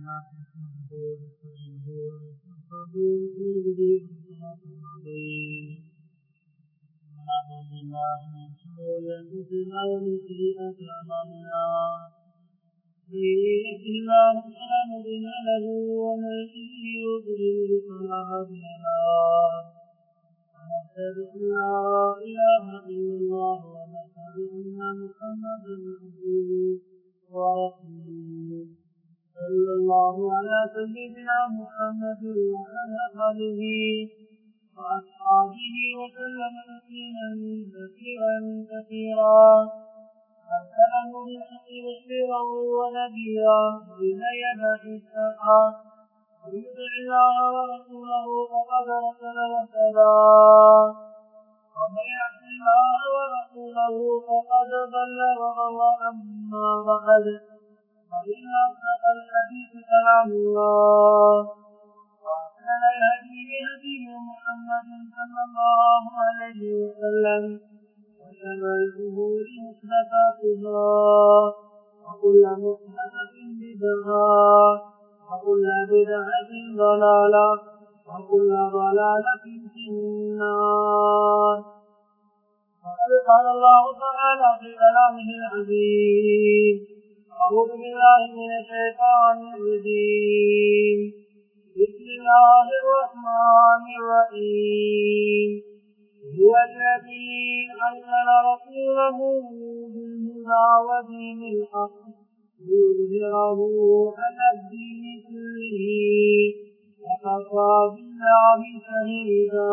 الله فلا مضل له ومن يضلل فلا هادي له ونشهد ان لا اله الا الله ونشهد ان محمدا عبده ورسوله صلى الله على سيدنا محمد وعلى اله واصحابه وسلم تسليما كثيرا كثيرا أرسله بالحق بشيرا ونذيرا بين يدي الساعة ويطع الله ورسوله فقد رسل وسدا ومن يعص الله ورسوله فقد ضل وضل أما بعد فإن أصدق الحديث كلام الله وأحسن الهدي هدي محمد صلى الله عليه وسلم وشر الأمور محدثاتها وكل محدثة بدعة وكل بدعة ضلالة وكل ضلالة في النار وقد قال الله تعالى في كلامه العزيز أعوذ بالله من الشيطان الرجيم بسم الله الرحمن الرحيم هو الذي أرسل رسوله بالهدى ودين الحق ليظهره على الدين كله وكفى بالله شهيدا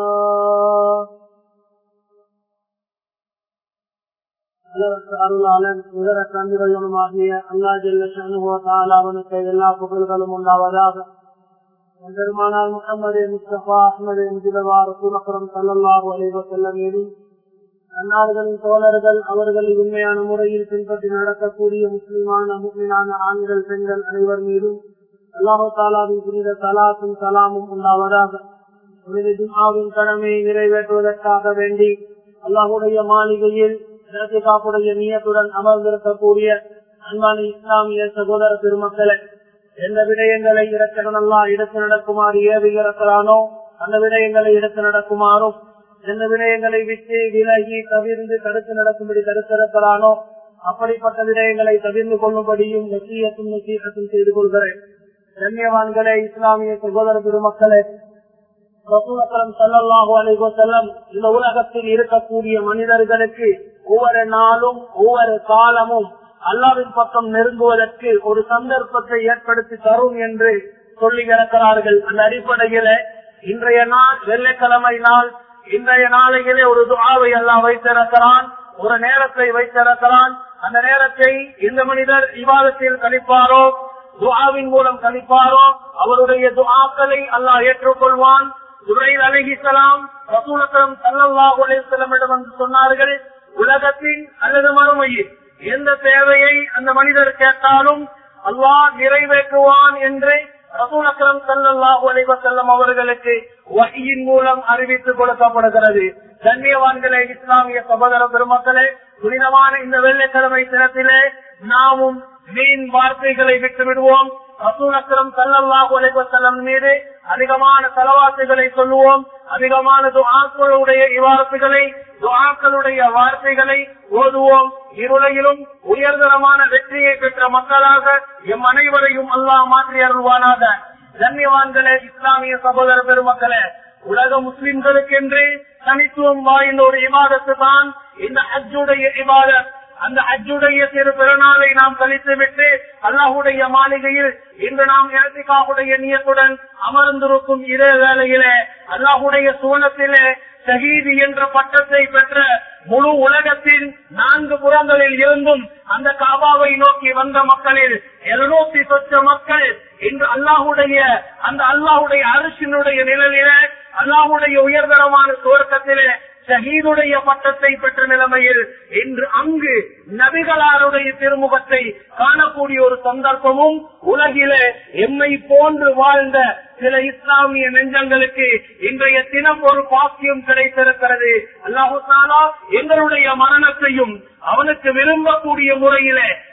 அருளாளன் இதர தந்திரயுமாகிய அல்லா ஜெல்லவனுக்கு எல்லா புகழ்களும் உண்டாவதாக பெருமானார் முகமது முஸ்தபா அஹமது முஜிதவா ரசூலபுரம் சல்லாஹூ அலைவ செல்ல மீதும் அன்னார்களின் தோழர்கள் அவர்களின் உண்மையான முறையில் பின்பற்றி நடக்கக்கூடிய முஸ்லிமான முஸ்லிமான ஆண்கள் பெண்கள் அனைவர் மீதும் அல்லாஹு தாலாவின் புனித சலாத்தும் சலாமும் உண்டாவதாக புனித ஜுமாவின் கடமையை நிறைவேற்றுவதற்காக வேண்டி அல்லாஹுடைய மாளிகையில் காப்புடைய நீயத்துடன் அமர்ந்திருக்கக்கூடிய அன்பான இஸ்லாமிய சகோதர பெருமக்களை எந்த விடயங்களை இடத்தினல்லா எடுத்து நடக்குமாறு ஏவி இறக்கிறானோ அந்த விடயங்களை எடுத்து நடக்குமாறும் எந்த விடயங்களை விட்டு விலகி தவிர்ந்து தடுத்து நடக்கும்படி தடுத்திருக்கிறானோ அப்படிப்பட்ட விடயங்களை தவிர்ந்து கொள்ளும்படியும் நசீயத்தும் நசீகத்தும் செய்து கொள்கிறேன் கண்ணியவான்களே இஸ்லாமிய சகோதர பெருமக்களே ரசூலக்கரம் சல்லாஹூ அலைகோ செல்லம் இந்த உலகத்தில் இருக்கக்கூடிய மனிதர்களுக்கு ஒவ்வொரு நாளும் ஒவ்வொரு காலமும் அல்லாவின் பக்கம் நெருங்குவதற்கு ஒரு சந்தர்ப்பத்தை ஏற்படுத்தி தரும் என்று சொல்லி இருக்கிறார்கள் அந்த அடிப்படையில இன்றைய நாள் வெள்ளிக்கிழமை நாள் இன்றைய நாளையிலே ஒரு துவாவை எல்லாம் வைத்திருக்கிறான் ஒரு நேரத்தை வைத்திருக்கிறான் அந்த நேரத்தை இந்த மனிதர் விவாதத்தில் கழிப்பாரோ துவாவின் மூலம் கழிப்பாரோ அவருடைய துவாக்களை அல்லாஹ் ஏற்றுக்கொள்வான் துறையில் அழகிசலாம் ரசூலத்தலம் சல்லாஹ் அலிசலமிடம் என்று சொன்னார்கள் உலகத்தின் அல்லது மறுமையில் எந்த தேவையை அந்த மனிதர் கேட்டாலும் அல்லாஹ் நிறைவேற்றுவான் என்று ரசூலக்கரம் சல்லாஹூ அலைவசல்லம் அவர்களுக்கு வகையின் மூலம் அறிவித்து கொடுக்கப்படுகிறது கண்ணியவான்களே இஸ்லாமிய சகோதர பெருமக்களே புனிதமான இந்த வெள்ளிக்கிழமை தினத்திலே நாமும் வீண் வார்த்தைகளை விட்டு விடுவோம் ரசூலக்கரம் சல்லாஹூ அலைவசல்லம் மீது அதிகமான செலவாசுகளை சொல்லுவோம் அதிகமான துஆக்களுடைய இவாரத்துகளை துஆக்களுடைய வார்த்தைகளை ஓதுவோம் இருளையிலும் உயர்தரமான வெற்றியை பெற்ற மக்களாக எம் அனைவரையும் அல்லாஹ் மாற்றி அருள்வானாக கண்ணியவான்களே இஸ்லாமிய சகோதர பெருமக்களே உலக முஸ்லிம்களுக்கென்று தனித்துவம் வாய்ந்த ஒரு இபாதத்து தான் இந்த ஹஜ்ஜுடைய இபாதத் அந்த அஜுடைய திரு பிறநாளை நாம் கழித்து விட்டு அல்லாஹுடைய மாளிகையில் இன்று நாம் இறத்திக்காவுடைய நியத்துடன் அமர்ந்திருக்கும் இதே வேளையிலே அல்லாஹுடைய சுவனத்திலே ஷஹீது என்ற பட்டத்தை பெற்ற முழு உலகத்தின் நான்கு புறங்களில் இருந்தும் அந்த காபாவை நோக்கி வந்த மக்களில் இருநூத்தி சொச்ச மக்கள் இன்று அல்லாஹுடைய அந்த அல்லாஹுடைய அரசினுடைய நிழலில அல்லாஹுடைய உயர்தரமான சுவர்க்கத்திலே ஷஹீதுடைய பட்டத்தை பெற்ற நிலைமையில் இன்று அங்கு நபிகளாருடைய திருமுகத்தை காணக்கூடிய ஒரு சந்தர்ப்பமும் உலகிலே எம்மை போன்று வாழ்ந்த சில இஸ்லாமிய நெஞ்சங்களுக்கு இன்றைய தினம் ஒரு பாக்கியம் கிடைத்திருக்கிறது அல்லாஹு தாலா எங்களுடைய மரணத்தையும் அவனுக்கு விரும்பக்கூடிய முறையிலே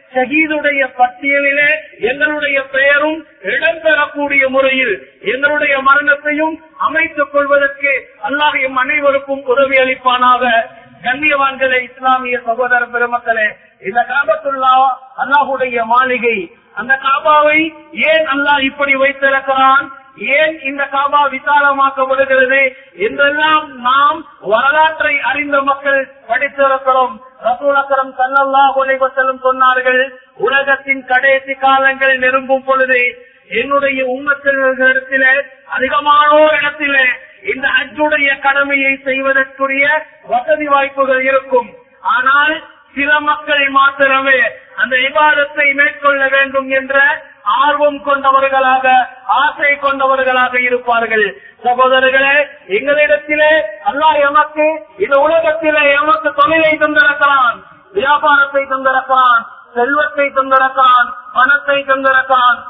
ஷஹீதுடைய பட்டியலிலே எங்களுடைய பெயரும் இடம்பெறக்கூடிய முறையில் எங்களுடைய மரணத்தையும் அமைத்துக் கொள்வதற்கு அல்லாஹ் எம் அனைவருக்கும் உதவி அளிப்பானாக கண்ணியவான்களே இஸ்லாமிய சகோதர பெருமக்களே இந்த காபத்துல்லா அல்லாஹுடைய மாளிகை அந்த காபாவை ஏன் அல்லாஹ் இப்படி வைத்திருக்கிறான் ஏன் இந்த காபா விசாலமாக்கப்படுகிறது என்றெல்லாம் நாம் வரலாற்றை அறிந்த மக்கள் படித்திருக்கிறோம் ரசூலக்கரம் சல்லல்லா செல்லும் சொன்னார்கள் உலகத்தின் கடைசி காலங்கள் நெருங்கும் பொழுது என்னுடைய உம்மத்தினர்களிடத்திலே அதிகமானோர் இடத்திலே இந்த அஜுடைய கடமையை செய்வதற்குரிய வசதி வாய்ப்புகள் இருக்கும் ஆனால் சில மக்கள் மாத்திரமே அந்த விவாதத்தை மேற்கொள்ள வேண்டும் என்ற ஆர்வம் கொண்டவர்களாக ஆசை கொண்டவர்களாக இருப்பார்கள் சகோதரர்களே எங்களிடத்திலே அல்லாஹ் எமக்கு இந்த உலகத்திலே எமக்கு தொழிலை தந்திருக்கிறான் வியாபாரத்தை தந்திருக்கிறான் செல்வத்தை தந்திருக்கிறான் பணத்தை தந்திருக்கிறான்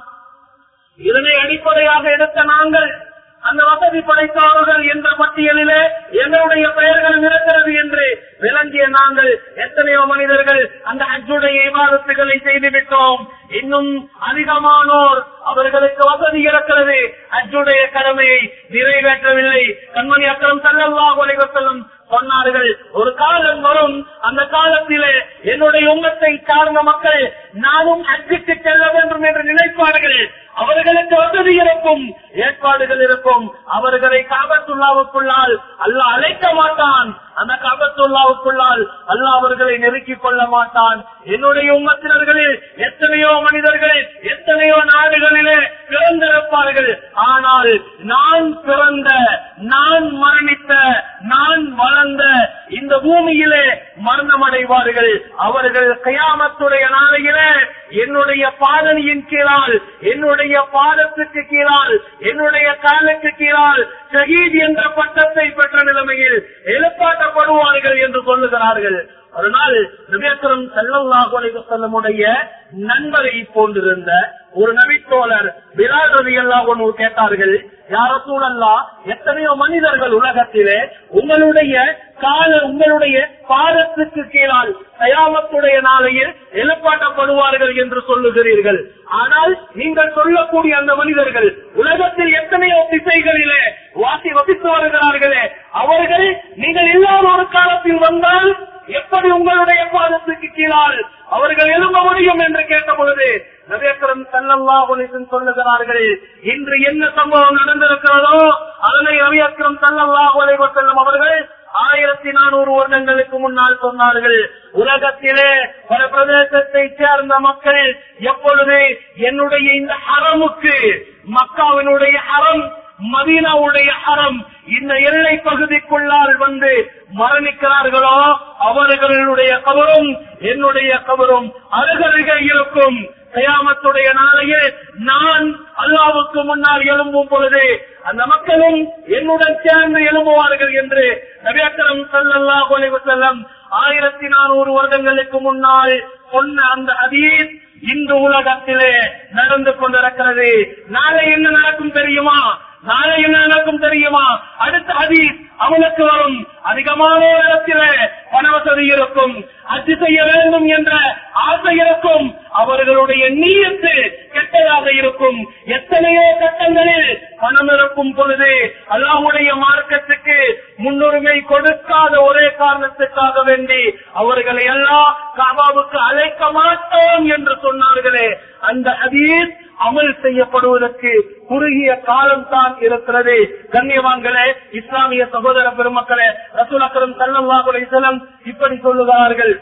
இதனை அடிப்படையாக எடுத்த நாங்கள் அந்த வசதி படைத்தவர்கள் என்ற பட்டியலிலே எங்களுடைய பெயர்கள் இருக்கிறது என்று விளங்கிய நாங்கள் எத்தனையோ மனிதர்கள் அந்த அஜுடைய விவாதத்துகளை செய்துவிட்டோம் இன்னும் அதிகமானோர் அவர்களுக்கு வசதி இருக்கிறது அஜுடைய கடமையை நிறைவேற்றவில்லை கண்மணி அக்கரம் செல்லவா செல்லும் சொன்னார்கள் ஒரு காலம் வரும் அந்த காலத்திலே என்னுடைய உங்கத்தை சார்ந்த மக்கள் நானும் அஜுக்கு செல்ல வேண்டும் என்று நினைப்பார்கள் அவர்களுக்கு வசதி இருக்கும் ஏற்பாடுகள் இருக்கும் அவர்களை காபத்துள்ளாவுக்குள்ளால் அல்ல அழைக்க மாட்டான் அந்த காபத்துள்ளாவுக்குள்ளால் அல்ல அவர்களை நெருக்கிக் கொள்ள மாட்டான் என்னுடைய உம்மத்தினர்களில் எத்தனையோ மனிதர்கள் எத்தனையோ நாடுகளிலே பிறந்திருப்பார்கள் ஆனால் நான் பிறந்த நான் மரணித்த நான் வளர்ந்த இந்த பூமியிலே மரணமடைவார்கள் அவர்கள் கயாமத்துடைய நாளையிலே என்னுடைய பாதனியின் கீழால் என்னுடைய பாதத்துக்கு கீழால் என்னுடைய காலுக்கு கீழால் ஷஹீத் என்ற பட்டத்தை பெற்ற நிலைமையில் எழுப்பாட்டப்படுவார்கள் என்று சொல்லுகிறார்கள் ஒரு நாள் நபியக்கரம் செல்லல்லாஹு செல்லமுடைய நண்பரை போன்றிருந்த ஒரு நபித்தோழர் பிலால் ரவி அல்லாஹ் கேட்டார்கள் யார சூழல்லா எத்தனையோ மனிதர்கள் உலகத்திலே உங்களுடைய கால உங்களுடைய பாதத்துக்கு கீழால் தயாமத்துடைய நாளையில் எழுப்பாட்டப்படுவார்கள் என்று சொல்லுகிறீர்கள் ஆனால் நீங்கள் சொல்லக்கூடிய அந்த மனிதர்கள் உலகத்தில் எத்தனையோ திசைகளிலே வாசி வசித்து வருகிறார்களே அவர்கள் நீங்கள் இல்லாத ஒரு காலத்தில் வந்தால் எப்படி உங்களுடைய பாதத்துக்கு கீழால் அவர்கள் எழும்ப முடியும் என்று கேட்ட பொழுது நபேக்கரம் செல்லல்லா சொல்லுகிறார்கள் இன்று என்ன சம்பவம் நடந்திருக்கிறதோ அதனை நபியக்கரம் செல்லல்லா செல்லும் அவர்கள் ஆயிரத்தி நானூறு வருடங்களுக்கு முன்னால் சொன்னார்கள் உலகத்திலே பல பிரதேசத்தை சேர்ந்த மக்கள் எப்பொழுது என்னுடைய இந்த ஹரமுக்கு மக்காவினுடைய ஹரம் மதீனாவுடைய ஹரம் இந்த எல்லை பகுதிக்குள்ளால் வந்து மரணிக்கிறார்களோ அவர்களுடைய கபரும் என்னுடைய கபரும் அருகருக இருக்கும் கயாமத்துடைய நாளையே நான் அல்லாவுக்கு முன்னால் எழும்பும் பொழுது அந்த மக்களும் என்னுடன் சேர்ந்து எழும்புவார்கள் என்று நபியக்கரம் சல்லல்லா செல்லம் ஆயிரத்தி நானூறு வருடங்களுக்கு முன்னால் சொன்ன அந்த அதீத் இன்று உலகத்திலே நடந்து கொண்டிருக்கிறது நாளை என்ன நடக்கும் தெரியுமா நாளை என்ன நடக்கும் தெரியுமா அடுத்த ஹதீஸ் அவனுக்கு வரும் அதிகமான இடத்திலே பண வசதி இருக்கும் அச்சு செய்ய வேண்டும் என்ற ஆசை இருக்கும் அவர்களுடைய நீயத்து கெட்டதாக இருக்கும் எத்தனையோ கட்டங்களில் பணம் இருக்கும் பொழுது அல்லாஹுடைய மார்க்கத்துக்கு முன்னுரிமை கொடுக்காத ஒரே காரணத்துக்காக வேண்டி அவர்களை எல்லாம் காபாவுக்கு அழைக்க மாட்டோம் என்று சொன்னார்களே அந்த ஹதீஸ் அமல் செய்யப்படுவதற்கு குறுகிய காலம் தான் இருக்கிறது கண்ணியவான்களே இஸ்லாமிய சகோதர பெருமக்களே ரசூல் அக்கரம் சல்லாஹுலை செல்லம் இப்படி சொல்லுகிறார்கள்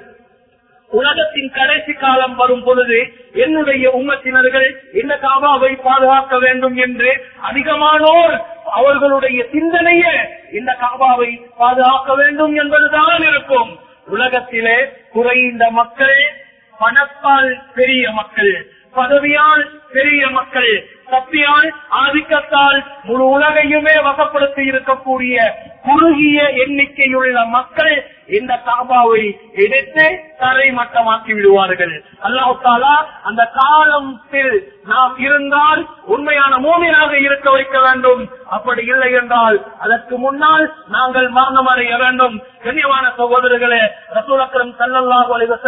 உலகத்தின் கடைசி காலம் வரும் பொழுது என்னுடைய உம்மத்தினர்கள் இந்த காபாவை பாதுகாக்க வேண்டும் என்று அதிகமானோர் அவர்களுடைய சிந்தனையே இந்த காபாவை பாதுகாக்க வேண்டும் என்பதுதான் இருக்கும் உலகத்திலே குறைந்த மக்கள் பணத்தால் பெரிய மக்கள் பதவியால் பெரிய மக்கள் சக்தியால் ஆதிக்கத்தால் முழு உலகையுமே வசப்படுத்தி இருக்கக்கூடிய குறுகிய எண்ணிக்கையுள்ள மக்கள் இந்த காபாவை எடுத்து தரைமட்டமாக்கி விடுவார்கள் அல்லாஹு தாலா அந்த காலத்தில் நாம் இருந்தால் உண்மையான மூமியாக இருக்க வைக்க வேண்டும் அப்படி இல்லை என்றால் அதற்கு முன்னால் நாங்கள் மரணம் அடைய வேண்டும் கண்ணியமான சகோதரர்களே ரசூலக்கரம் சல்லல்லாஹு அலைஹி வஸல்லம்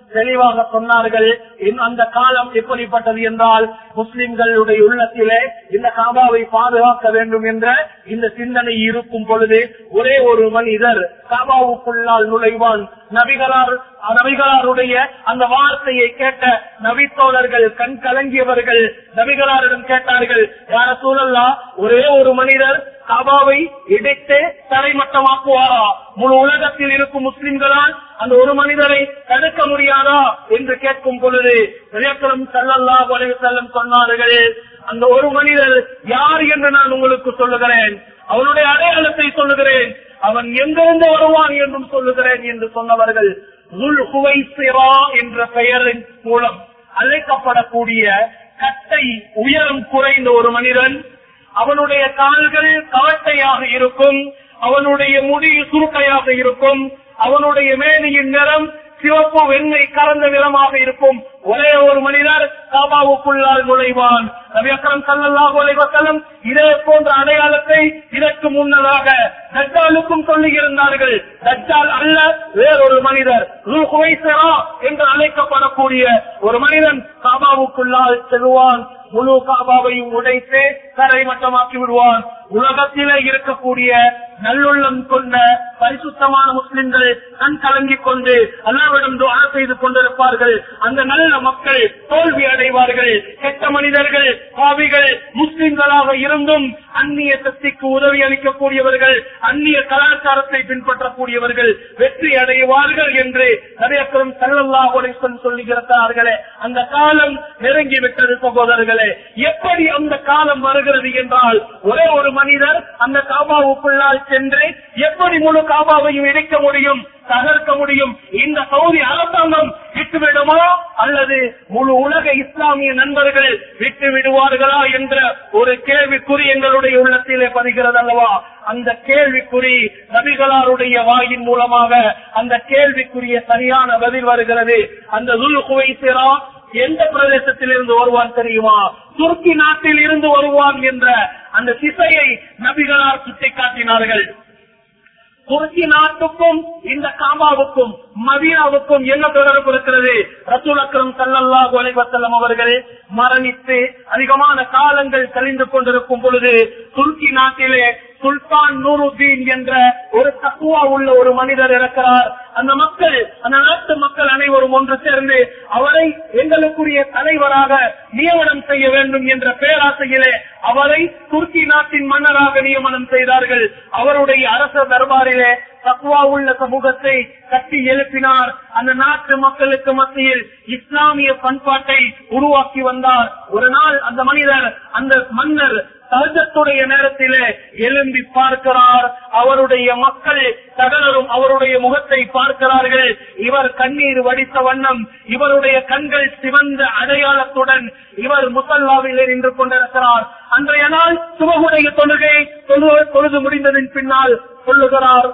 தெளிவாக சொன்னார்கள் இன்னும் அந்த காலம் எப்படிப்பட்டது என்றால் முஸ்லிம்களுடைய உள்ளத்திலே இந்த காபாவை பாதுகாக்க வேண்டும் என்ற இந்த சிந்தனை இருக்கும் பொழுது ஒரே ஒரு மனிதர் காபாவுக்குள்ளால் நுழைவான் நபிகளார் நபிகளாருடைய அந்த வார்த்தையை கேட்ட நபித்தோழர்கள் கண் கலங்கியவர்கள் நபிகளாரிடம் கேட்டார்கள் யார சூழல்லா ஒரே ஒரு மனிதர் காபாவை இடித்து தரைமட்டமாக்குவாரா முழு உலகத்தில் இருக்கும் முஸ்லிம்களால் அந்த ஒரு மனிதரை தடுக்க முடியாதா என்று கேட்கும் பொழுது விளையாட்டம் சல்லல்லா வலைவு செல்லம் சொன்னார்கள் அந்த ஒரு மனிதர் யார் என்று நான் உங்களுக்கு சொல்லுகிறேன் அவனுடைய அடையாளத்தை சொல்லுகிறேன் அவன் எங்கிருந்து வருவான் என்றும் சொல்லுகிறேன் என்று சொன்னவர்கள் துல் ஹுவைசிரா என்ற பெயரின் மூலம் அழைக்கப்படக்கூடிய கட்டை உயரம் குறைந்த ஒரு மனிதன் அவனுடைய கால்கள் கவட்டையாக இருக்கும் அவனுடைய முடி சுருட்டையாக இருக்கும் அவனுடைய மேனியின் நிறம் சிவப்பு வெண்மை கலந்த நிறமாக இருக்கும் ஒரே ஒரு மனிதர் காபாவுக்குள்ளால் நுழைவான் நபி அக்கரம் சல்லல்லாஹு அலைஹி வஸல்லம் இதே போன்ற அடையாளத்தை இதற்கு முன்னதாக தஜ்ஜாலுக்கும் சொல்லியிருந்தார்கள் தஜ்ஜால் அல்ல வேறொரு மனிதர் ருல் ஹுவைஸரா என்று அழைக்கப்படக்கூடிய ஒரு மனிதன் காபாவுக்குள்ளால் செல்வான் முழு காபாவையும் உடைத்து தரை மட்டமாக்கி விடுவான் உலகத்திலே இருக்கக்கூடிய நல்லுள்ளம் கொண்ட பரிசுத்தமான முஸ்லிம்கள் கண் கலங்கிக் கொண்டு அல்லாவிடம் துஆ செய்து கொண்டிருப்பார்கள் அந்த நல்ல மக்கள் தோல்வி அடைவார்கள் கெட்ட மனிதர்கள் பாவிகள் முஸ்லிம்களாக இருந்தும் அந்நிய சக்திக்கு உதவி அளிக்கக்கூடியவர்கள் அந்நிய கலாச்சாரத்தை பின்பற்றக்கூடியவர்கள் வெற்றி அடைவார்கள் என்று நபியக்கரம் சல்லல்லாஹு அலைஹி வஸல்லம் சொல்லுகிறார்களே அந்த காலம் நெருங்கி விட்டது சகோதரர்களே எப்படி அந்த காலம் வருகிறது என்றால் ஒரே ஒரு மனிதர் அந்த காபாவுக்குள்ளால் சென்று எப்படி முழு காபாவையும் இணைக்க முடியும் தகர்க்க முடியும் இந்த சவுதி அரசாங்கம் விட்டுவிடுமா அல்லது முழு உலக இஸ்லாமிய நண்பர்கள் விட்டு விடுவார்களா என்ற ஒரு கேள்விக்குறி எங்களுடைய உள்ளத்திலே பதிகிறது அல்லவா அந்த கேள்விக்குறி நபிகளாருடைய வாயின் மூலமாக அந்த கேள்விக்குரிய சரியான பதில் வருகிறது அந்த துல் குவைசிரா எந்த பிரதேசத்தில் இருந்து வருவான் தெரியுமா துருக்கி நாட்டில் இருந்து வருவான் என்ற அந்த திசையை நபிகளார் சுட்டிக்காட்டினார்கள் துருக்கி நாட்டுக்கும் இந்த காபாவுக்கும் மதீனாவுக்கும் என்ன தொடர்பு இருக்கிறது ரசூல் அக்ரம் சல்லல்லாஹு அலைஹி வஸல்லம் அவர்கள் மரணித்து அதிகமான காலங்கள் கழிந்து கொண்டிருக்கும் பொழுது துருக்கி நாட்டிலே சுல்தான் நூருதீன் என்ற ஒரு தக்குவா உள்ள ஒரு மனிதர் இருக்கிறார் அந்த மக்கள் அந்த நாட்டு மக்கள் அனைவரும் ஒன்று சேர்ந்து அவரை எங்களுக்குரிய தலைவராக நியமனம் செய்ய வேண்டும் என்ற பேராசையிலே அவரை துருக்கி நாட்டின் மன்னராக நியமனம் செய்தார்கள் அவருடைய அரச தர்பாரிலே தக்குவா உள்ள சமூகத்தை கட்டி எழுப்பினார் அந்த நாட்டு மக்களுக்கு மத்தியில் இஸ்லாமிய பண்பாட்டை உருவாக்கி வந்தார் ஒரு நாள் அந்த மனிதர் அந்த மன்னர் சகஜத்துடைய நேரத்திலே எழும்பி பார்க்கிறார் அவருடைய மக்கள் சகலரும் அவருடைய முகத்தை பார்க்கிறார்கள் இவர் கண்ணீர் வடித்த வண்ணம் இவருடைய கண்கள் சிவந்த அடையாளத்துடன் இவர் முசல்லாவிலே நின்று கொண்டிருக்கிறார் அன்றைய நாள் சுபகுடைய தொழுகை தொழு- தொழுது முடிந்ததின் பின்னால் சொல்லுகிறார்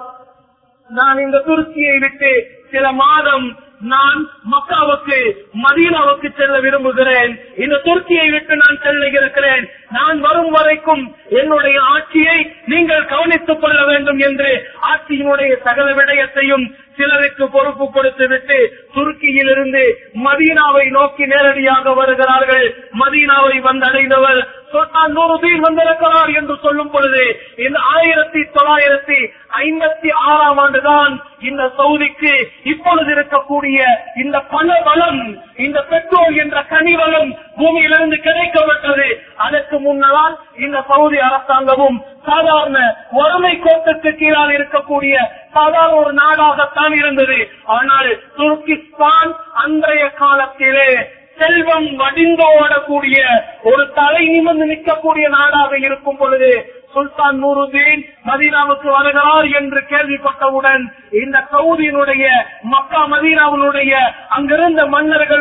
நான் இந்த துருக்கியை விட்டு சில மாதம் நான் மக்காவுக்கு மதீனாவுக்கு செல்ல விரும்புகிறேன் இந்த துருக்கியை விட்டு நான் செல்ல இருக்கிறேன் நான் வரும் வரைக்கும் என்னுடைய ஆட்சியை நீங்கள் கவனித்துக் கொள்ள வேண்டும் என்று ஆட்சியினுடைய சகல விடயத்தையும் சிலருக்கு பொறுப்பு கொடுத்து விட்டு துருக்கியிலிருந்து மதீனாவை நோக்கி நேரடியாக வருகிறார்கள் மதீனாவை வந்தடைந்தவர் சுல்தான் நூறுதீன் வந்திருக்கிறார் என்று சொல்லும் பொழுது இந்த ஆயிரத்தி தொள்ளாயிரத்தி ஐம்பத்தி ஆறாம் ஆண்டுதான் இந்த சவுதிக்கு இப்பொழுது இருக்கக்கூடிய இந்த பண வளம் இந்த பெட்ரோல் என்ற கனி வளம் பூமியிலிருந்து கிடைக்கப்பட்டது அதற்கு முன்னதால் இந்த சவுதி அரசாங்கமும் சாதாரண வறுமை கோட்டுக்கு கீழால் இருக்கக்கூடிய சாதாரண ஒரு நாடாகத்தான் இருந்தது ஆனால் துருக்கிஸ்தான் அன்றைய காலத்திலே செல்வம் வடிந்து ஓடக்கூடிய ஒரு தலை நிமிர்ந்து நிற்கக்கூடிய நாடாக இருக்கும் பொழுது சுல்தான் நூருதீன் மதீனாவுக்கு வருகிறார் என்று கேள்விப்பட்டவுடன் இந்த சவுதியினுடைய மக்கா மதீனாவினுடைய அங்கிருந்த மன்னர்களும்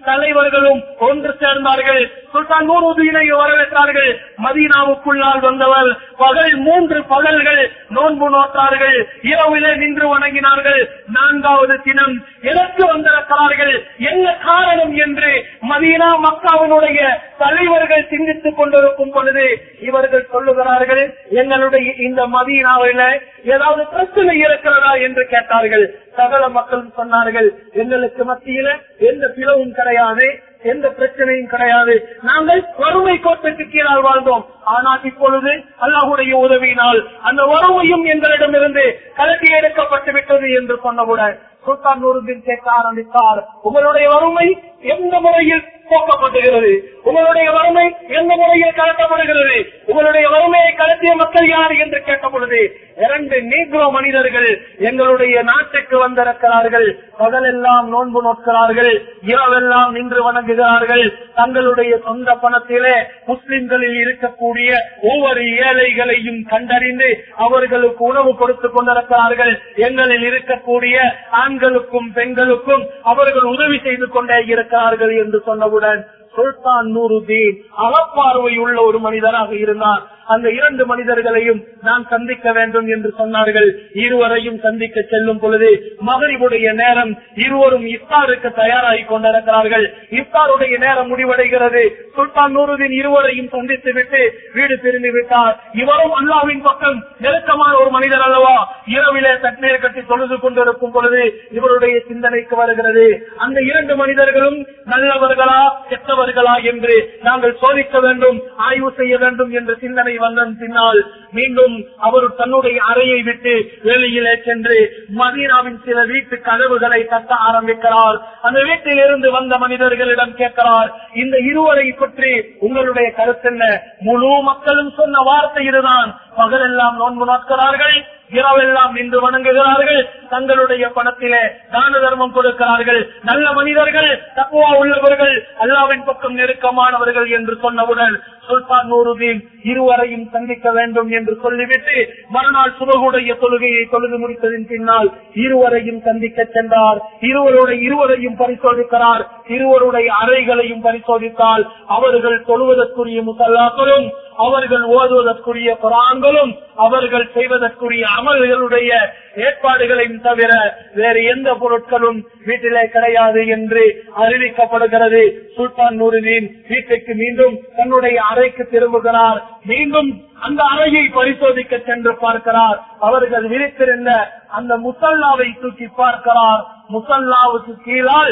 தலைவர்களும் ஒன்று சேர்ந்தார்கள் சுல்தான் நூறுதீனை வரவேற்றார்கள் மதீனாவுக்குள்ளால் வந்தவர் பகல் மூன்று பகல்கள் நோன்பு நோட்டார்கள் இரவிலே நின்று வணங்கினார்கள் நான்காவது தினம் எதற்கு வந்திருக்கிறார்கள் என்ன காரணம் என்று மதீனா மக்காவினுடைய தலைவர்கள் சிந்தித்துக் கொண்டிருக்கும் பொழுது இவர்கள் சொல்லுகிறார்கள் எங்களுடைய இந்த மதீனாவில ஏதாவது பிரச்சனை இருக்கிறதா என்று கேட்டார்கள் சகல மக்களும் சொன்னார்கள் எங்களுக்கு மத்தியில எந்த பிளவும் கிடையாது எந்த பிரச்சனையும் கிடையாது நாங்கள் வறுமை கோட்டுக்கு கீழால் வாழ்ந்தோம் ஆனால் இப்பொழுது அல்லாஹுடைய உதவியினால் அந்த வறுமையும் எங்களிடமிருந்து கலட்டி எடுக்கப்பட்டு விட்டது என்று சொன்னவுடன் சுல்தான் நூறுதீன் கேட்க ஆரம்பித்தார் உங்களுடைய வறுமை எந்த முறையில் போக்கப்படுகிறது உங்களுடைய வறுமை எந்த முறையில் கலட்டப்படுகிறது உங்களுடைய வறுமையை கலத்திய மக்கள் யார் என்று கேட்ட பொழுது இரண்டு நீக்ரோ மனிதர்கள் எங்களுடைய நாட்டுக்கு வந்திருக்கிறார்கள் பகலெல்லாம் நோன்பு நோக்கிறார்கள் இரவெல்லாம் நின்று வணங்குகிறார்கள் தங்களுடைய சொந்த பணத்திலே முஸ்லிம்களில் இருக்கக்கூடிய ஒவ்வொரு ஏழைகளையும் கண்டறிந்து அவர்களுக்கு உணவு கொடுத்துக் கொண்டிருக்கிறார்கள் எங்களில் இருக்கக்கூடிய ஆண்களுக்கும் பெண்களுக்கும் அவர்கள் உதவி செய்து கொண்டே இருக்கிறார்கள் என்று சொன்னவுடன் சுல்தான் நூருதீன் அகப்பார்வை உள்ள ஒரு மனிதராக இருந்தார் அந்த இரண்டு மனிதர்களையும் நான் சந்திக்க வேண்டும் என்று சொன்னார்கள் இருவரையும் சந்திக்க செல்லும் பொழுது மகரிபுடைய நேரம் இருவரும் இஃப்தாருக்கு தயாராகி கொண்டிருக்கிறார்கள் இஃப்தாருடைய நேரம் முடிவடைகிறது சுல்தான் நூருதீன் இருவரையும் சந்தித்து விட்டு வீடு திரும்பி விட்டார் இவரும் அல்லாவின் பக்கம் நெருக்கமான ஒரு மனிதர் அல்லவா இரவிலே தண்ணீர் கட்டி தொழுது கொண்டிருக்கும் பொழுது இவருடைய சிந்தனைக்கு வருகிறது அந்த இரண்டு மனிதர்களும் நல்லவர்களா கெட்டவர்களா என்று நாங்கள் சோதிக்க வேண்டும் ஆய்வு செய்ய வேண்டும் என்ற சிந்தனை வந்தன் பின்னால் மீண்டும் அவர் தன்னுடைய அறையை விட்டு வெளியிலே சென்று மதீனாவின் சில வீட்டு கதவுகளை தட்ட ஆரம்பிக்கிறார் அந்த வீட்டில் இருந்து வந்த மனிதர்களிடம் கேட்கிறார் இந்த இருவரை பற்றி உங்களுடைய கருத்து என்ன முழு மக்களும் சொன்ன வார்த்தை இதுதான் பகலெல்லாம் நோன்பு நோக்கிறார்கள் இரவெல்லாம் நின்று வணங்குகிறார்கள் தங்களுடைய பணத்திலே தான தர்மம் கொடுக்கிறார்கள் நல்ல மனிதர்கள் தக்குவா உள்ளவர்கள் அல்லாவின் பக்கம் நெருக்கமானவர்கள் என்று சொன்னவுடன் சுல்தான் நூருதீன் இருவரையும் சந்திக்க வேண்டும் என்று சொல்லிவிட்டு மறுநாள் சுபகுடைய தொழுகையை தொழுது முடித்ததின் பின்னால் இருவரையும் சந்திக்க சென்றார் இருவருடைய இருவரையும் பரிசோதிக்கிறார் இருவருடைய அறைகளையும் பரிசோதித்தால் அவர்கள் தொழுவதற்குரிய முசல்லாக்களும் அவர்கள் ஓதுவதற்குரிய குரான்களும் அவர்கள் செய்வதற்குரிய அமல்களுடைய ஏற்பாடுகளையும் தவிர வேறு எந்த பொருட்களும் வீட்டிலே கிடையாது என்று அறிவிக்கப்படுகிறது சுல்தான் நூரின் வீட்டுக்கு மீண்டும் தன்னுடைய அறைக்கு திரும்புகிறார் மீண்டும் அந்த அறையை பரிசோதிக்க சென்று பார்க்கிறார் அவர்கள் விரித்திருந்த அந்த முசல்லாவை தூக்கி பார்க்கிறார் முசல்லாவுக்கு கீழால்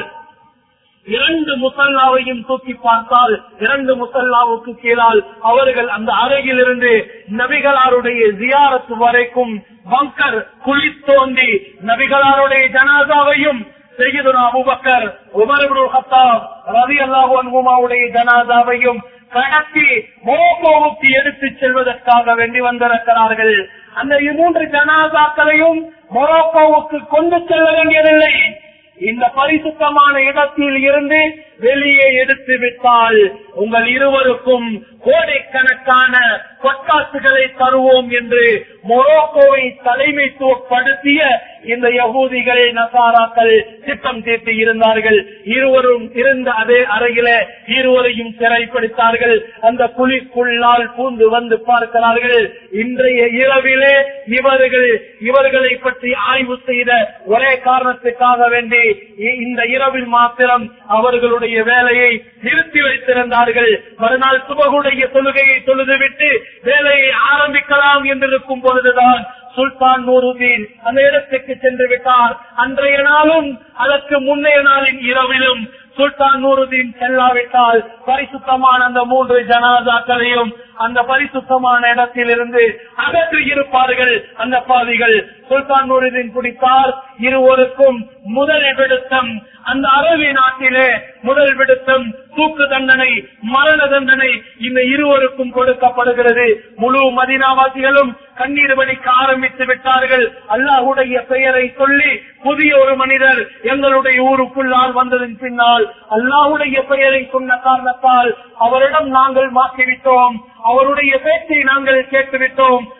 இரண்டு முசல்லாவையும் தூக்கி பார்த்தால் இரண்டு முசல்லாவுக்கு கீழால் அவர்கள் அந்த அறையில் இருந்து நபிகளாருடைய ஜியாரத்து வரைக்கும் பங்கர் குழி தோண்டி நபிகளாருடைய ஜனாதாவையும் செய்யுதுனா அபுபக்கர் உமர் ஹத்தாப் ரவி அல்லாஹுடைய ஜனாதாவையும் கடத்தி மோகோவுக்கு எடுத்து செல்வதற்காக வேண்டி வந்திருக்கிறார்கள் அந்த மூன்று ஜனாதாக்களையும் மொரோக்கோவுக்கு கொண்டு செல்ல வேண்டியதில்லை இந்த பரிசுத்தமான இடத்தில் இருந்து வெளியே எடுத்து விட்டால் உங்கள் இருவருக்கும் கோடைக்கணக்கான பொற்காசுகளை தருவோம் என்று மொரோக்கோவை தலைமைத்துவப்படுத்திய இந்த யகூதிகள் நசாராக்கள் திட்டம் தீர்த்து இருந்தார்கள் இருவரும் இருந்த அதே அறையில இருவரையும் சிறைப்படுத்தார்கள் அந்த குழிக்குள்ளால் பூந்து வந்து பார்க்கிறார்கள் இன்றைய இரவிலே இவர்கள் இவர்களை பற்றி ஆய்வு செய்த ஒரே காரணத்துக்காக வேண்டி இந்த இரவில் மாத்திரம் அவர்களுடைய வேலையை நிறுத்தி வைத்திருந்தார்கள் மறுநாள் சுபகுடைய தொழுகையை தொழுதுவிட்டு வேலையை ஆரம்பிக்கலாம் என்றிருக்கும் பொழுதுதான் சுல்தான் நூருதீன் அந்த இடத்துக்கு சென்று விட்டார் அன்றைய நாளும் அதற்கு முன்னைய நாளின் இரவிலும் சுல்தான் நூருதீன் செல்லாவிட்டால் பரிசுத்தமான அந்த மூன்று ஜனாதாக்களையும் அந்த பரிசுத்தமான இடத்தில் இருந்து அகற்றி இருப்பார்கள் அந்த பாவிகள் சுல்தான் நூருதீன் பிடித்தார் இருவருக்கும் முதல் விடுத்தம் அந்த அரபி நாட்டிலே முதல் விடுத்தம் தூக்கு தண்டனை மரண தண்டனை இந்த இருவருக்கும் கொடுக்கப்படுகிறது முழு மதினாவாசிகளும் கண்ணீர் வடிக்க ஆரம்பித்து விட்டார்கள் அல்லாஹுடைய பெயரை சொல்லி புதிய ஒரு மனிதர் எங்களுடைய ஊருக்குள்ளால் வந்ததன் பின்னால் அல்லாஹுடைய பெயரை சொன்ன காரணத்தால் அவரிடம் நாங்கள் மாற்றிவிட்டோம் அவருடைய பேச்சை நாங்கள் கேட்டுவிட்டோம்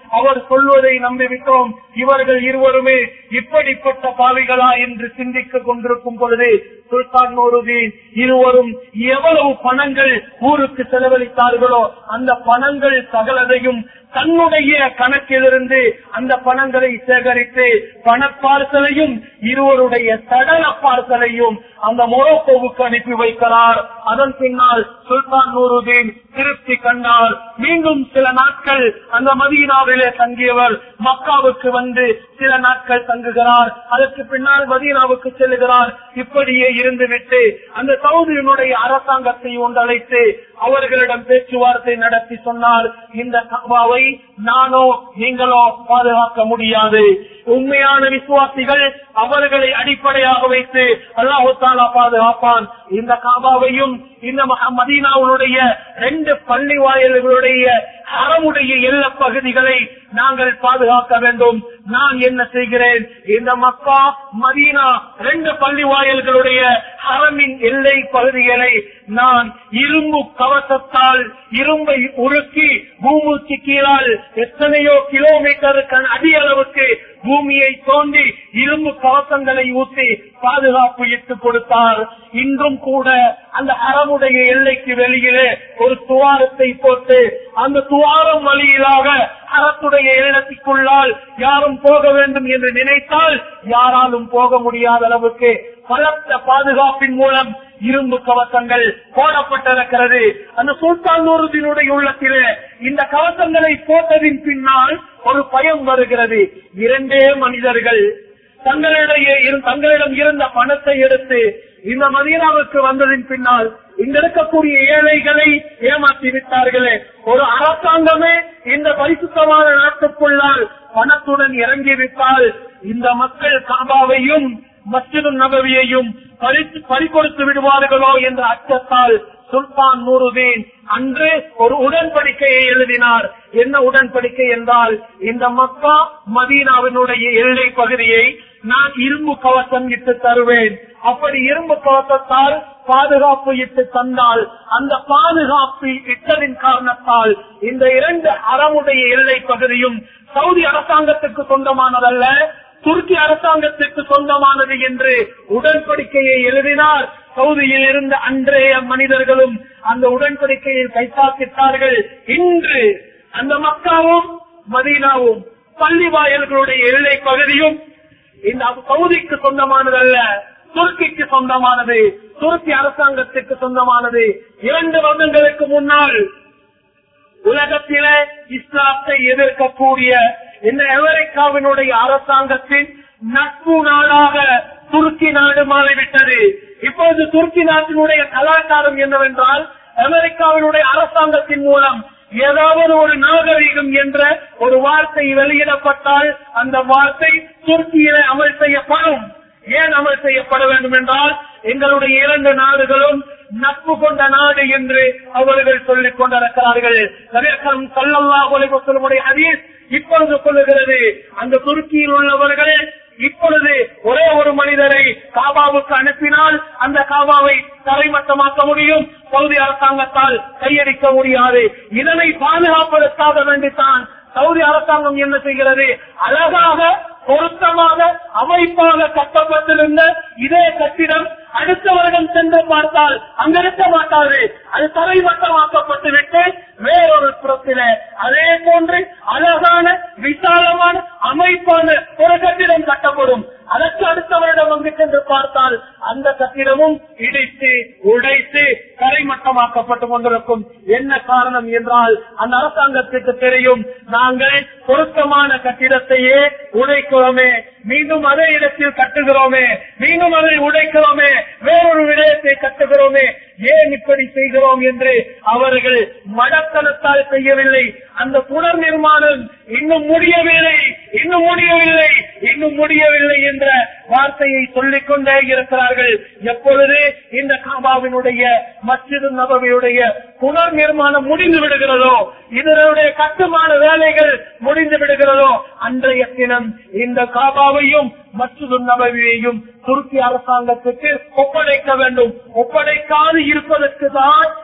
அவர் சொல்வதை நம்பிவிட்டோம் இவர்கள் இருவருமே இப்படிப்பட்ட பாவிகளா என்று சிந்திக்க கொண்டிருக்கும் பொழுது சுல்தான் நூருதீன் இருவரும் எவ்வளவு பணங்கள் ஊருக்கு செலவழித்தார்களோ அந்த பணங்கள் சகலதையும் தன்னுடைய கணக்கிலிருந்து அந்த பணங்களை சேகரித்து பணப்பார்சலையும் இருவருடைய சடல பார்சலையும் அந்த மொரோக்கோவுக்கு அனுப்பி வைக்கிறார் அதன் பின்னால் சுல்தான் நூருதீன் திருப்தி கண்டார் மீண்டும் சில நாட்கள் அந்த மதீனாவிலே தங்கியவர் மக்காவுக்கு வந்து சில நாட்கள் தங்குகிறார் அதற்கு பின்னால் மதீனாவுக்கு செல்லுகிறார் இப்படியே இருந்துவிட்டு அந்த சவுதியினுடைய அரசாங்கத்தை ஒன்றழைத்து அவர்களிடம் பேச்சுவார்த்தை நடத்தி சொன்னார் இந்த கபாவை நானோ நீங்களோ பாதுகாக்க முடியாது உண்மையான விசுவாசிகள் அவர்களை அடிப்படையாக வைத்து அல்லாஹு தாலா பாதுகாப்பான் இந்த காபாவையும் இந்த மஹ- மதீனாவுடைய ரெண்டு பள்ளி வாயில்களுடைய அறமுடைய எல்ல பகுதிகளை நாங்கள் பாதுகாக்க வேண்டும் நான் என்ன செய்கிறேன் இந்த மக்கா மதீனா ரெண்டு பள்ளி வாயில்களுடைய ஹரமின் எல்லை பகுதிகளை நான் இரும்பு கவசத்தால் இரும்பை உருக்கி பூமிக்கு கீழால் எத்தனையோ கிலோமீட்டருக்கு அடி அளவுக்கு பூமியை தோண்டி இரும்பு கவசங்களை ஊற்றி பாதுகாப்பு இட்டு கொடுத்தார் இன்றும் கூட அந்த அறமுடைய எல்லைக்கு வெளியிலே ஒரு துவாரத்தை போட்டு அந்த துவாரம் வழியிலாக அறத்துடைய எல்லத்துக்குள்ளால் யாரும் போக வேண்டும் என்று நினைத்தால் யாராலும் போக முடியாத அளவுக்கு பலத்த பாதுகாப்பின் மூலம் இரும்பு கவசங்கள் போடப்பட்டிருக்கிறது அந்த சுல்தான் நூறுதினுடைய உள்ளத்திலே இந்த கவசங்களை போட்டதின் பின்னால் ஒரு பயம் வருகிறது இரண்டே மனிதர்கள் தங்களிடையே இரு- தங்களிடம் இருந்த பணத்தை எடுத்து இந்த மதீனாவுக்கு வந்ததின் பின்னால் இங்க இருக்கக்கூடிய ஏழைகளை ஏமாற்றி விட்டார்களே ஒரு அரசாங்கமே இந்த பரிசுத்தமான நாட்டுக்குள்ளால் பணத்துடன் இறங்கிவிட்டால் இந்த மக்கள் காபாவையும் மஸ்ஜிது நபவியையும் பறித்து பறிகொடுத்து விடுவார்களோ என்ற அச்சத்தால் சுல்தான் நூருதீன் அன்று ஒரு உடன்படிக்கையை எழுதினார் என்ன உடன்படிக்கை என்றால் இந்த மக்கா மதீனாவினுடைய எல்லை பகுதியை நான் இரும்பு கவசம் இட்டு தருவேன் அப்படி இரும்பு கவசத்தால் பாதுகாப்பு இட்டு தந்தால் அந்த பாதுகாப்பு இட்டதின் காரணத்தால் இந்த இரண்டு அறமுடைய எல்லை பகுதியும் சவுதி அரசாங்கத்துக்கு சொந்தமானதல்ல துருக்கி அரசாங்கத்திற்கு சொந்தமானது என்று உடன்படிக்கையை எழுதினார் சவுதியில் இருந்த அன்றைய மனிதர்களும் அந்த உடன்படிக்கையில் கைத்தாக்கிட்டார்கள் இன்று அந்த மக்காவும் மதீனாவும் பள்ளி வாயல்களுடைய எல்லை பகுதியும் இந்த சவுதிக்கு சொந்தமானதல்ல துருக்கிக்கு சொந்தமானது துருக்கி அரசாங்கத்திற்கு சொந்தமானது இரண்டு வருடங்களுக்கு முன்னால் உலகத்திலே இஸ்லாத்தை எதிர்க்கக்கூடிய இந்த அமெரிக்காவினுடைய அரசாங்கத்தின் நட்பு நாடாக துருக்கி நாடு மாறிவிட்டது இப்போது துருக்கி நாட்டினுடைய கலாச்சாரம் என்னவென்றால் அமெரிக்காவினுடைய அரசாங்கத்தின் மூலம் ஏதாவது ஒரு நாகரீகம் என்ற ஒரு வார்த்தை வெளியிடப்பட்டால் அந்த வார்த்தை துருக்கியிலே அமல் செய்யப்படும் ஏன் அமல் செய்யப்பட வேண்டும் என்றால் எங்களுடைய இரண்டு நாடுகளும் நட்பு கொண்ட நாடு என்று அவர்கள் சொல்லிக் கொண்டிருக்கிறார்கள் நபியக்கம் சல்லல்லாஹு அலைஹி வஸல்லமுடைய ஹதீஸ் இப்பொழுது சொல்லுகிறது அந்த துருக்கியில் உள்ளவர்கள் இப்பொழுது ஒரே ஒரு மனிதரை காபாவுக்கு அனுப்பினால் அந்த காபாவை தரைமட்டமாக்க முடியும் சவுதி அரசாங்கத்தால் கையடிக்க முடியாது இதனை பாதுகாப்பதற்காக வேண்டித்தான் சவுதி அரசாங்கம் என்ன செய்கிறது அழகாக பொருத்தமாக அமைப்பாக கட்டப்பட்டிருந்த இதே கட்டிடம் அடுத்த வருடம் சென்று பார்த்தால் அங்க இருக்க மாட்டாது அது தரைமட்டமாக்கப்பட்டு விட்டு வேறொரு புறத்தில அதே போன்று அழகான விசாலமான அமைப்பான ஒரு கட்டிடம் கட்டப்படும் அதற்கு அடுத்த வருடம் அங்கு சென்று பார்த்தால் அந்த கட்டிடமும் இடித்து உடைத்து தரைமட்டமாக்கப்பட்டு கொண்டிருக்கும் என்ன காரணம் என்றால் அந்த அரசாங்கத்துக்கு தெரியும் நாங்கள் பொருத்தமான கட்டிடத்தையே உடைக்கிறோமே மீண்டும் அதே இடத்தில் கட்டுகிறோமே மீண்டும் அதை உடைக்கிறோமே வேறொரு விடயத்தை கட்டுகிறோமே ஏன் இப்படி செய்கிறோம் என்று அவர்கள் மடத்தனத்தால் செய்யவில்லை அந்த புனர் நிர்மாணம் இன்னும் முடியவில்லை இன்னும் முடியவில்லை இன்னும் முடியவில்லை என்ற வார்த்தையை சொல்லிக் கொண்டே இருக்கிறார்கள் எப்பொழுது இந்த காபாவினுடைய மஸ்ஜிது நபவியுடைய புனர் நிர்மாணம் முடிந்து விடுகிறதோ இதனுடைய கட்டுமான வேலைகள் முடிந்து விடுகிறதோ அன்றைய தினம் இந்த காபாவையும் மஸ்ஜிது நபவியையும் துருக்கி அரசாங்கத்துக்கு ஒப்படைக்க வேண்டும் ஒப்படைக்காது இருப்பதற்கு தான்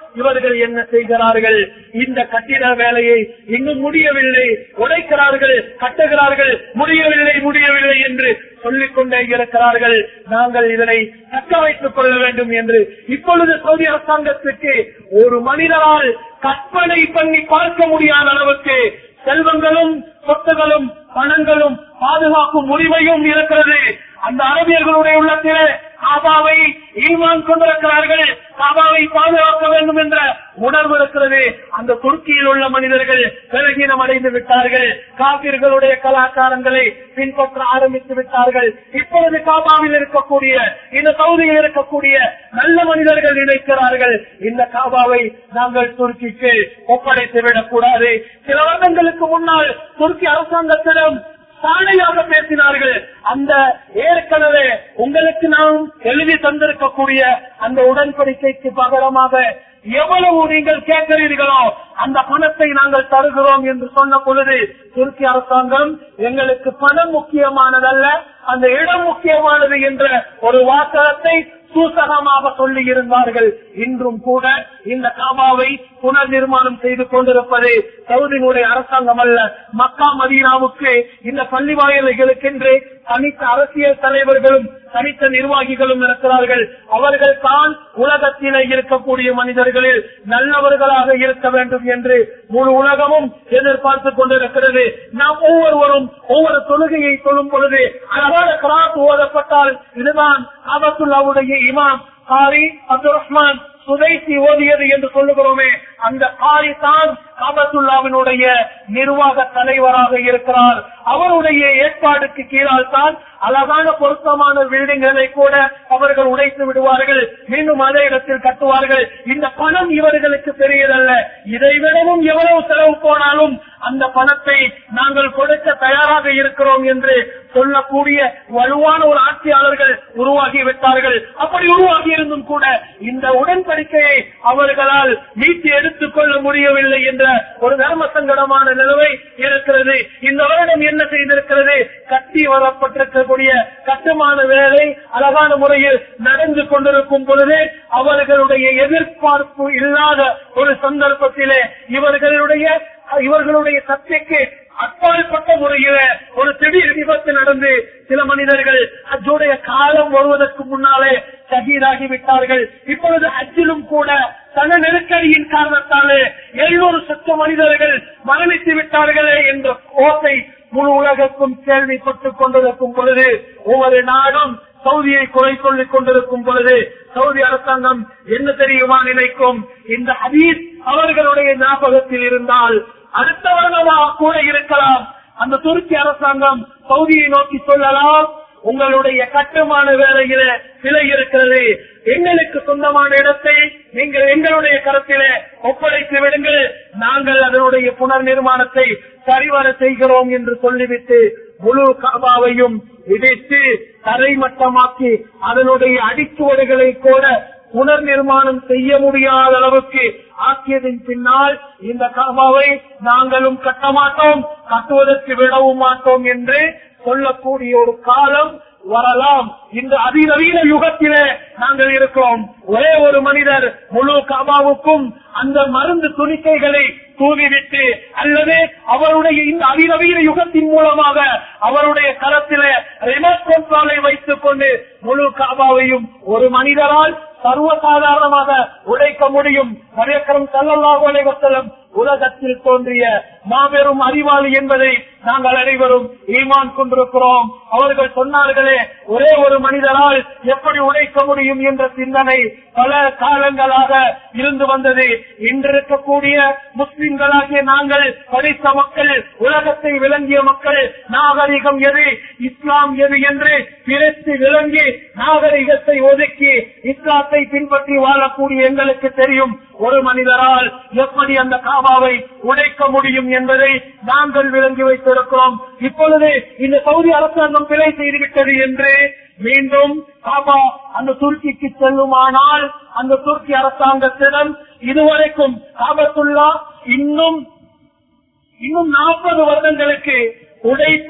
இவர்கள் என்ன செய்கிறார்கள் இந்த கட்டிட வேலையை இன்னும் முடியவில்லை உடைக்கிறார்கள் கட்டுகிறார்கள் முடியவில்லை முடியவில்லை என்று சொல்லிக் கொண்டே இருக்கிறார்கள் நாங்கள் இதனை தக்க வைத்துக் கொள்ள வேண்டும் என்று இப்பொழுது சவுதி அரசாங்கத்துக்கு ஒரு மனிதரால் கற்பனை பண்ணி பார்க்க முடியாத அளவுக்கு செல்வங்களும் சொத்துகளும் பணங்களும் பாதுகாக்கும் உரிமையும் இருக்கிறது அந்த அரபியர்களுடைய உள்ளத்திலே காபாவை ஈமான் கொண்டிருக்கிறார்கள் காபாவை பாதுகாக்க வேண்டும் என்ற உணர்வு இருக்கிறது அந்த துருக்கியில் உள்ள மனிதர்கள் பலகீனம் அடைந்து விட்டார்கள் காபிர்களுடைய கலாச்சாரங்களை பின்பற்ற ஆரம்பித்து விட்டார்கள் இப்பொழுது காபாவில் இருக்கக்கூடிய இந்த பகுதியில் இருக்கக்கூடிய நல்ல மனிதர்கள் நினைக்கிறார்கள் இந்த காபாவை நாங்கள் துருக்கிக்கு ஒப்படைத்து விடக் கூடாது சில வருடங்களுக்கு முன்னால் துருக்கி அரசாங்கத்திடம் சாலையாக பேசினார்கள் அந்த ஏற்கனவே உங்களுக்கு நாம் எழுதி தந்திருக்கக்கூடிய அந்த உடன்படிக்கைக்கு பகரமாக எவ்வளவு நீங்கள் கேட்கிறீர்களோ அந்த பணத்தை நாங்கள் தருகிறோம் என்று சொன்ன பொழுது துருக்கி அரசாங்கம் எங்களுக்கு பணம் முக்கியமானதல்ல அந்த இடம் முக்கியமானது என்ற ஒரு வாசகத்தை சூசகமாக சொல்லி இருந்தார்கள் இன்றும் கூட இந்த காபாவை புனர் நிர்மாணம் செய்து கொண்டிருப்பது சவுதியினுடைய அரசாங்கம் அல்ல மக்கா மதீனாவுக்கு இந்த பள்ளி வாயில்களுக்கென்று தனித்த அரசியல் தலைவர்களும் தனித்த நிர்வாகிகளும் இருக்கிறார்கள் அவர்கள் தான் உலகத்திலே இருக்கக்கூடிய மனிதர்களில் நல்லவர்களாக இருக்க வேண்டும் என்று முழு உலகமும் எதிர்பார்த்துக் கொண்டிருக்கிறது நாம் ஒவ்வொருவரும் ஒவ்வொரு தொழுகையை சொல்லும் பொழுது அழகான கிராத் ஓதப்பட்டால் இதுதான் ஆபத்துல்லாவுடைய இமாம் காரி அப்துல் ரஹ்மான் சுதைசி ஓதியது என்று சொல்லுகிறோமே அந்த காரி தான் காபத்துல்லாவினுடைய நிர்வாக தலைவராக இருக்கிறார் அவருடைய ஏற்பாடுக்கு கீழால் தான் அழகான பொருத்தமான பில்டிங்களை கூட அவர்கள் உடைத்து விடுவார்கள் மீண்டும் அதே இடத்தில் கட்டுவார்கள் இந்த பணம் இவர்களுக்கு பெரியதல்ல இதை விடவும் எவ்வளவு செலவு போனாலும் அந்த பணத்தை நாங்கள் கொடுக்க தயாராக இருக்கிறோம் என்று சொல்லக்கூடிய வலுவான ஒரு ஆட்சியாளர்கள் உருவாகி விட்டார்கள் அப்படி உருவாகி இருந்தும் கூட இந்த உடன்படிக்கையை அவர்களால் மீட்டு எடுத்துக் கொள்ள முடியவில்லை என்ற ஒரு தர்ம சங்கடமான நிலவை இருக்கிறது இந்த வருடம் என்ன செய்திருக்கிறது கட்டி வரப்பட்டிருக்கக்கூடிய கட்டுமான வேலை அழகான முறையில் நடந்து கொண்டிருக்கும் பொழுது அவர்களுடைய எதிர்பார்ப்பு இல்லாத ஒரு சந்தர்ப்பத்திலே இவர்களுடைய இவர்களுடைய சக்திக்கு அப்பாற்பட்ட முறையில ஒரு திடீர் விபத்து நடந்து சில மனிதர்கள் அஜுடைய காலம் வருவதற்கு முன்னாலே ஷஹீதாகி விட்டார்கள் இப்பொழுது அஜிலும் கூட தன நெருக்கடியின் காரணத்தாலே எழுநூறு சத்த மனிதர்கள் மரணித்து விட்டார்களே என்ற ஓசை முழு உலகக்கும் கேள்விப்பட்டுக் கொண்டிருக்கும் பொழுது ஒவ்வொரு நாடும் சவுதியை குறை சொல்லிக் கொண்டிருக்கும் பொழுது சவுதி அரசாங்கம் என்ன தெரியுமா நினைக்கும் இந்த ஹதீஸ் அவர்களுடைய ஞாபகத்தில் இருந்தால் அடுத்த வருடமாக கூட இருக்கலாம் அந்த துருக்கி அரசாங்கம் சவுதியை நோக்கி சொல்லலாம் உங்களுடைய கட்டுமான வேலையில சிலை இருக்கிறது எங்களுக்கு சொந்தமான இடத்தை நீங்கள் எங்களுடைய கருத்திலே ஒப்படைத்து விடுங்கள் நாங்கள் அதனுடைய புனர் நிர்மாணத்தை சரிவர செய்கிறோம் என்று சொல்லிவிட்டு முழு காபாவையும் இடித்து தரைமட்டமாக்கி அதனுடைய அடிச்சுவடுகளை கூட புனர் நிர்மாணம் செய்ய முடியாத அளவுக்கு ஆக்கியதின் பின்னால் இந்த காபாவை நாங்களும் கட்ட மாட்டோம் கட்டுவதற்கு விடவும் மாட்டோம் என்று சொல்லக்கூடிய ஒரு காலம் வரலாம் இந்த அதிநவீன யுகத்திலே நாங்கள் இருக்கிறோம் ஒரே ஒரு மனிதர் முழு காபாவுக்கும் அந்த மருந்து துணிக்கைகளை தூவிவிட்டு அல்லது அவருடைய இந்த அதிநவீன யுகத்தின் மூலமாக அவருடைய கரத்திலே ரிமோட் கண்ட்ரோலை வைத்துக் கொண்டு முழு காபாவையும் ஒரு மனிதரால் சர்வசாதாரணமாக உடைக்க முடியும் மரியக்கரம் சல்லல்லாஹு அலைஹி வஸல்லம் உலகத்தில் தோன்றிய மாபெரும் அறிவாளி என்பதை நாங்கள் அனைவரும் ஈமான் கொண்டிருக்கிறோம் அவர்கள் சொன்னார்களே ஒரே ஒரு மனிதரால் எப்படி உடைக்க முடியும் என்ற சிந்தனை பல காலங்களாக இருந்து வந்தது இன்று இருக்கக்கூடிய முஸ்லிம்களாகிய நாங்கள் படித்த மக்கள் உலகத்தை விளங்கிய மக்கள் நாகரிகம் எது இஸ்லாம் எது என்று பிரித்து விளங்கி நாகரிகத்தை ஒதுக்கி இஸ்லாத்தை பின்பற்றி வாழக்கூடிய எங்களுக்கு தெரியும் ஒரு மனிதரால் எப்படி அந்த காபாவை உடைக்க முடியும் என்பதை நாங்கள் விளங்கி வைத்திருக்கிறோம் இப்பொழுது இந்த சவுதி அரசாங்கம் பிழை செய்துவிட்டது என்று மீண்டும் காபா அந்த துருக்கிக்கு செல்லுமானால் அந்த துருக்கி அரசாங்கத்திடம் இதுவரைக்கும் காபத்துள்ளா இன்னும் இன்னும் நாற்பது வருடங்களுக்கு உடைத்து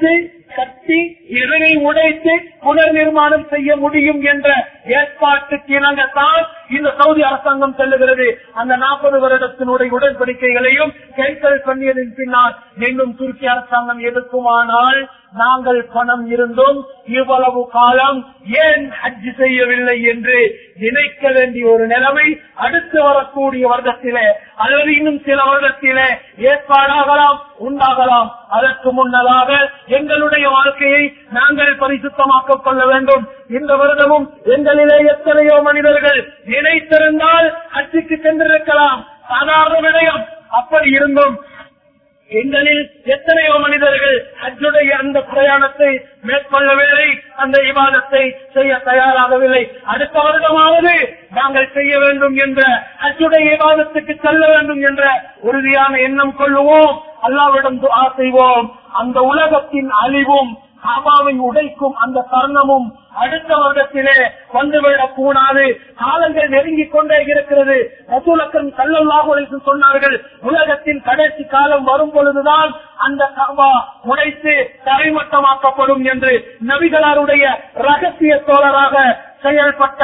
கட்டி இதனை உடைத்து புனர் நிர்மாணம் செய்ய முடியும் என்ற ஏற்பாட்டுக்கு இணங்கத்தான் இந்த சவுதி அரசாங்கம் செல்லுகிறது அந்த நாற்பது வருடத்தினுடைய உடன்படிக்கைகளையும் கேன்சல் பண்ணியதன் பின்னால் மீண்டும் துருக்கி அரசாங்கம் எதுக்குமானால் நாங்கள் பணம் இருந்தும் இவ்வளவு காலம் ஏன் ஹஜ் செய்யவில்லை என்று நினைக்க வேண்டிய ஒரு நிலைமை அடுத்து வரக்கூடிய வருடத்திலே அல்லது இன்னும் சில வருடத்திலே ஏற்பாடாகலாம் உண்டாகலாம் அதற்கு முன்னதாக எங்களுடைய வாழ்க்கையை நாங்கள் பரிசுத்தமாக்கிக் கொள்ள வேண்டும் இந்த வருடமும் எங்களிலே எத்தனையோ மனிதர்கள் நினைத்திருந்தால் ஹஜ்ஜுக்கு சென்றிருக்கலாம் சாதாரண விடயம் அப்படி இருந்தும் எங்களில் எத்தனையோ மனிதர்கள் ஹஜ்ஜுடைய அந்த பிரயாணத்தை மேற்கொள்ளவில்லை அந்த விவாதத்தை செய்ய தயாராகவில்லை அடுத்த வருடமாவது நாங்கள் செய்ய வேண்டும் என்ற ஹஜ்ஜுடைய விவாதத்துக்கு செல்ல வேண்டும் என்ற உறுதியான எண்ணம் கொள்ளுவோம் அல்லாவிடம் துஆ செய்வோம் அந்த உலகத்தின் அழிவும் காபாவை உடைக்கும் அந்த தருணமும் அடுத்த வருடத்திலே வந்துவிடக் கூடாது காலங்கள் நெருங்கிக் கொண்டே இருக்கிறது ரசூலக்கன் கல்லல்லாஹு சொன்னார்கள் உலகத்தின் கடைசி காலம் வரும் பொழுதுதான் அந்த காபா உடைத்து தரைமட்டமாக்கப்படும் என்று நபிகளாருடைய ரகசிய தோழராக செயல்பட்ட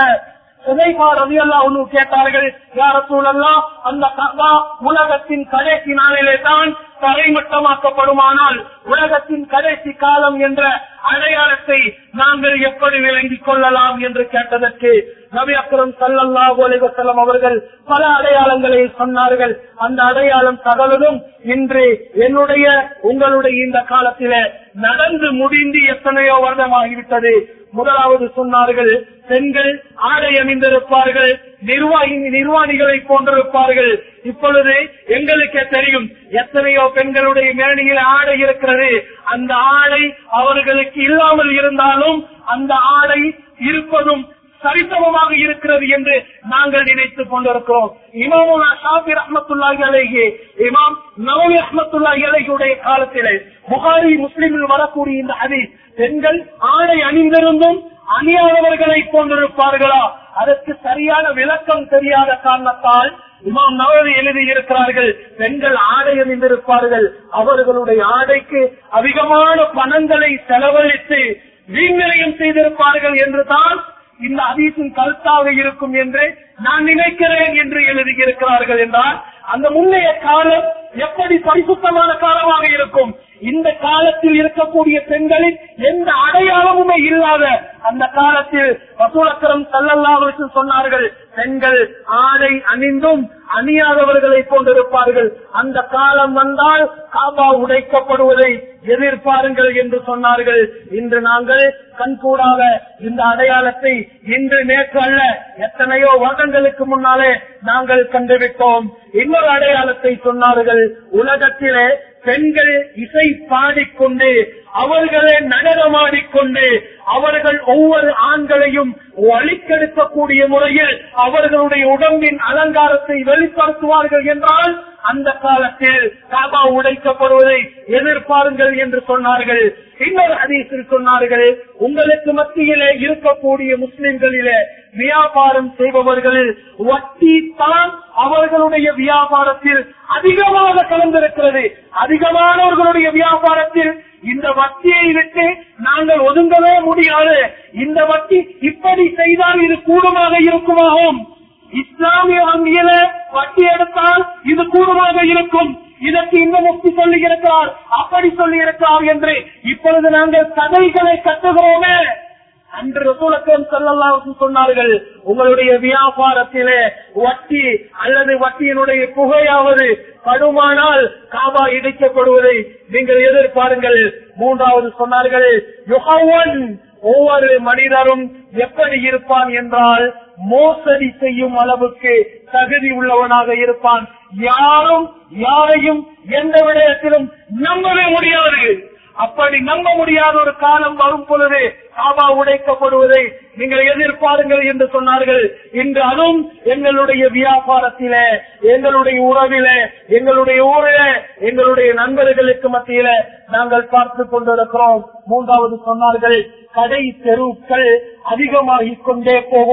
கேட்டார்கள் யார சூழல்லாம் அந்த கபா உலகத்தின் கடைசி நாளிலே தான் தரைமட்டமாக்கப்படுமானால் உலகத்தின் கடைசி காலம் என்ற அடையாளத்தை நாங்கள் எப்படி விளங்கிக் கொள்ளலாம் என்று கேட்டதற்கு நபி அக்கரம் சல்லல்லா அலைவசல்லம் அவர்கள் பல அடையாளங்களை சொன்னார்கள் அந்த அடையாளம் சகலதும் இன்று என்னுடைய உங்களுடைய இந்த காலத்திலே நடந்து முடிந்து எத்தனையோ வருடமாகிவிட்டது முதலாவது சொன்னார்கள் பெண்கள் ஆடை அணிந்திருப்பார்கள் நிர்வாகி நிர்வாணிகளை போன்றிருப்பார்கள் இப்பொழுது எங்களுக்கே தெரியும் எத்தனையோ பெண்களுடைய மேனியில் ஆடை இருக்கிறது அந்த ஆடை அவர்களுக்கு இல்லாமல் இருந்தாலும் அந்த ஆடை இருப்பதும் சரிசமமாக இருக்கிறது என்று நாங்கள் நினைத்துக் கொண்டிருக்கிறோம் இமாமுல்லா ஷாபி ரஹமத்துல்லாஹி அலைஹி இமாம் நவமி ரஹமத்துல்லாஹி அலைஹியுடைய காலத்திலே புகாரி முஸ்லிமில் வரக்கூடிய இந்த ஹதீஸ் பெண்கள் ஆடை அணிந்திருந்தும் அணியாதவர்களை போன்றிருப்பார்களா அதற்கு சரியான விளக்கம் தெரியாத காரணத்தால் இமாம் நவவி எழுதி இருக்கிறார்கள் பெண்கள் ஆடை அணிந்திருப்பார்கள் அவர்களுடைய ஆடைக்கு அதிகமான பணங்களை செலவழித்து வீண்நிலையம் செய்திருப்பார்கள் என்றுதான் இந்த அதீசின் கருத்தாக இருக்கும் என்று நான் நினைக்கிறேன் என்று எழுதியிருக்கிறார்கள் என்றால் அந்த முன்னைய காலம் எப்படி பரிசுத்தமான காலமாக இருக்கும் இந்த காலத்தில் இருக்கக்கூடிய பெண்களின் எந்த அடையாளமுமே இல்லாத அந்த காலத்தில் வசூலக்கரம் சல்லல்லாவுக்கு சொன்னார்கள் பெண்கள் ஆடை அணிந்தும் அணியாதவர்களை கொண்டிருப்பார்கள் அந்த காலம் வந்தால் காபா உடைக்கப்படுவதை எதிர்பாருங்கள் என்று சொன்னார்கள் இன்று நாங்கள் கண்கூடாக இந்த அடையாளத்தை இன்று நேற்று அல்ல எத்தனையோ வருடங்களுக்கு முன்னாலே நாங்கள் கண்டுவிட்டோம் இன்னொரு அடையாளத்தை சொன்னார்கள் உலகத்திலே பெண்கள் இசை பாடிக்கொண்டு அவர்களே நடனமாடிக்கொண்டு அவர்கள் ஒவ்வொரு ஆண்களையும் வழிக்கெடுக்கக்கூடிய முறையில் அவர்களுடைய உடம்பின் அலங்காரத்தை வெளிப்படுத்துவார்கள் என்றால் அந்த காலத்தில் காபா உடைக்கப்படுவதை எதிர்பாருங்கள் என்று சொன்னார்கள் இன்னொரு ஹதீஸில் சொன்னார்கள் உங்களுக்கு மத்தியிலே இருக்கக்கூடிய முஸ்லிம்களிலே வியாபாரம் செய்பவர்களில் வட்டி தான் அவர்களுடைய வியாபாரத்தில் அதிகமாக கலந்திருக்கிறது அதிகமானவர்களுடைய வியாபாரத்தில் இந்த வட்டியை விட்டு நாங்கள் ஒதுங்கவே முடியாது இந்த வட்டி இப்படி செய்தால் இது கூடுமாக இருக்குமாகும் இஸ்லாமிய வங்கியில வட்டி எடுத்தால் இது கூடுமாக இருக்கும் இதற்கு இன்னும் முக்தி சொல்லி இருக்கிறார் அப்படி சொல்லி இருக்கிறார் என்று இப்பொழுது நாங்கள் கதைகளை கட்டுகிறோமே அன்று ரசூலக்கம் செல்லலாம் சொன்னார்கள் உங்களுடைய வியாபாரத்திலே வட்டி அல்லது வட்டியினுடைய புகையாவது படுமானால் காபா இடிக்கப்படுவதை நீங்கள் எதிர்பாருங்கள் மூன்றாவது சொன்னார்கள் யுகவன் ஒவ்வொரு மனிதரும் எப்படி இருப்பான் என்றால் மோசடி செய்யும் அளவுக்கு தகுதி உள்ளவனாக இருப்பான் யாரும் யாரையும் எந்த விடயத்திலும் நம்பவே முடியாது அப்படி நம்ப முடியாத ஒரு காலம் வரும் பொழுது காபா உடைக்கப்படுவதை நீங்கள் எதிர்பாருங்கள் என்று சொன்னார்கள் இன்று அதுவும் எங்களுடைய வியாபாரத்திலே எங்களுடைய உறவிலே எங்களுடைய ஊரிலே எங்களுடைய நண்பர்களுக்கு மத்தியில நாங்கள் பார்த்து கொண்டிருக்கிறோம் மூன்றாவது சொன்னார்கள் கடை தெருக்கள் அதிகமாகிக் கொண்டே போகும்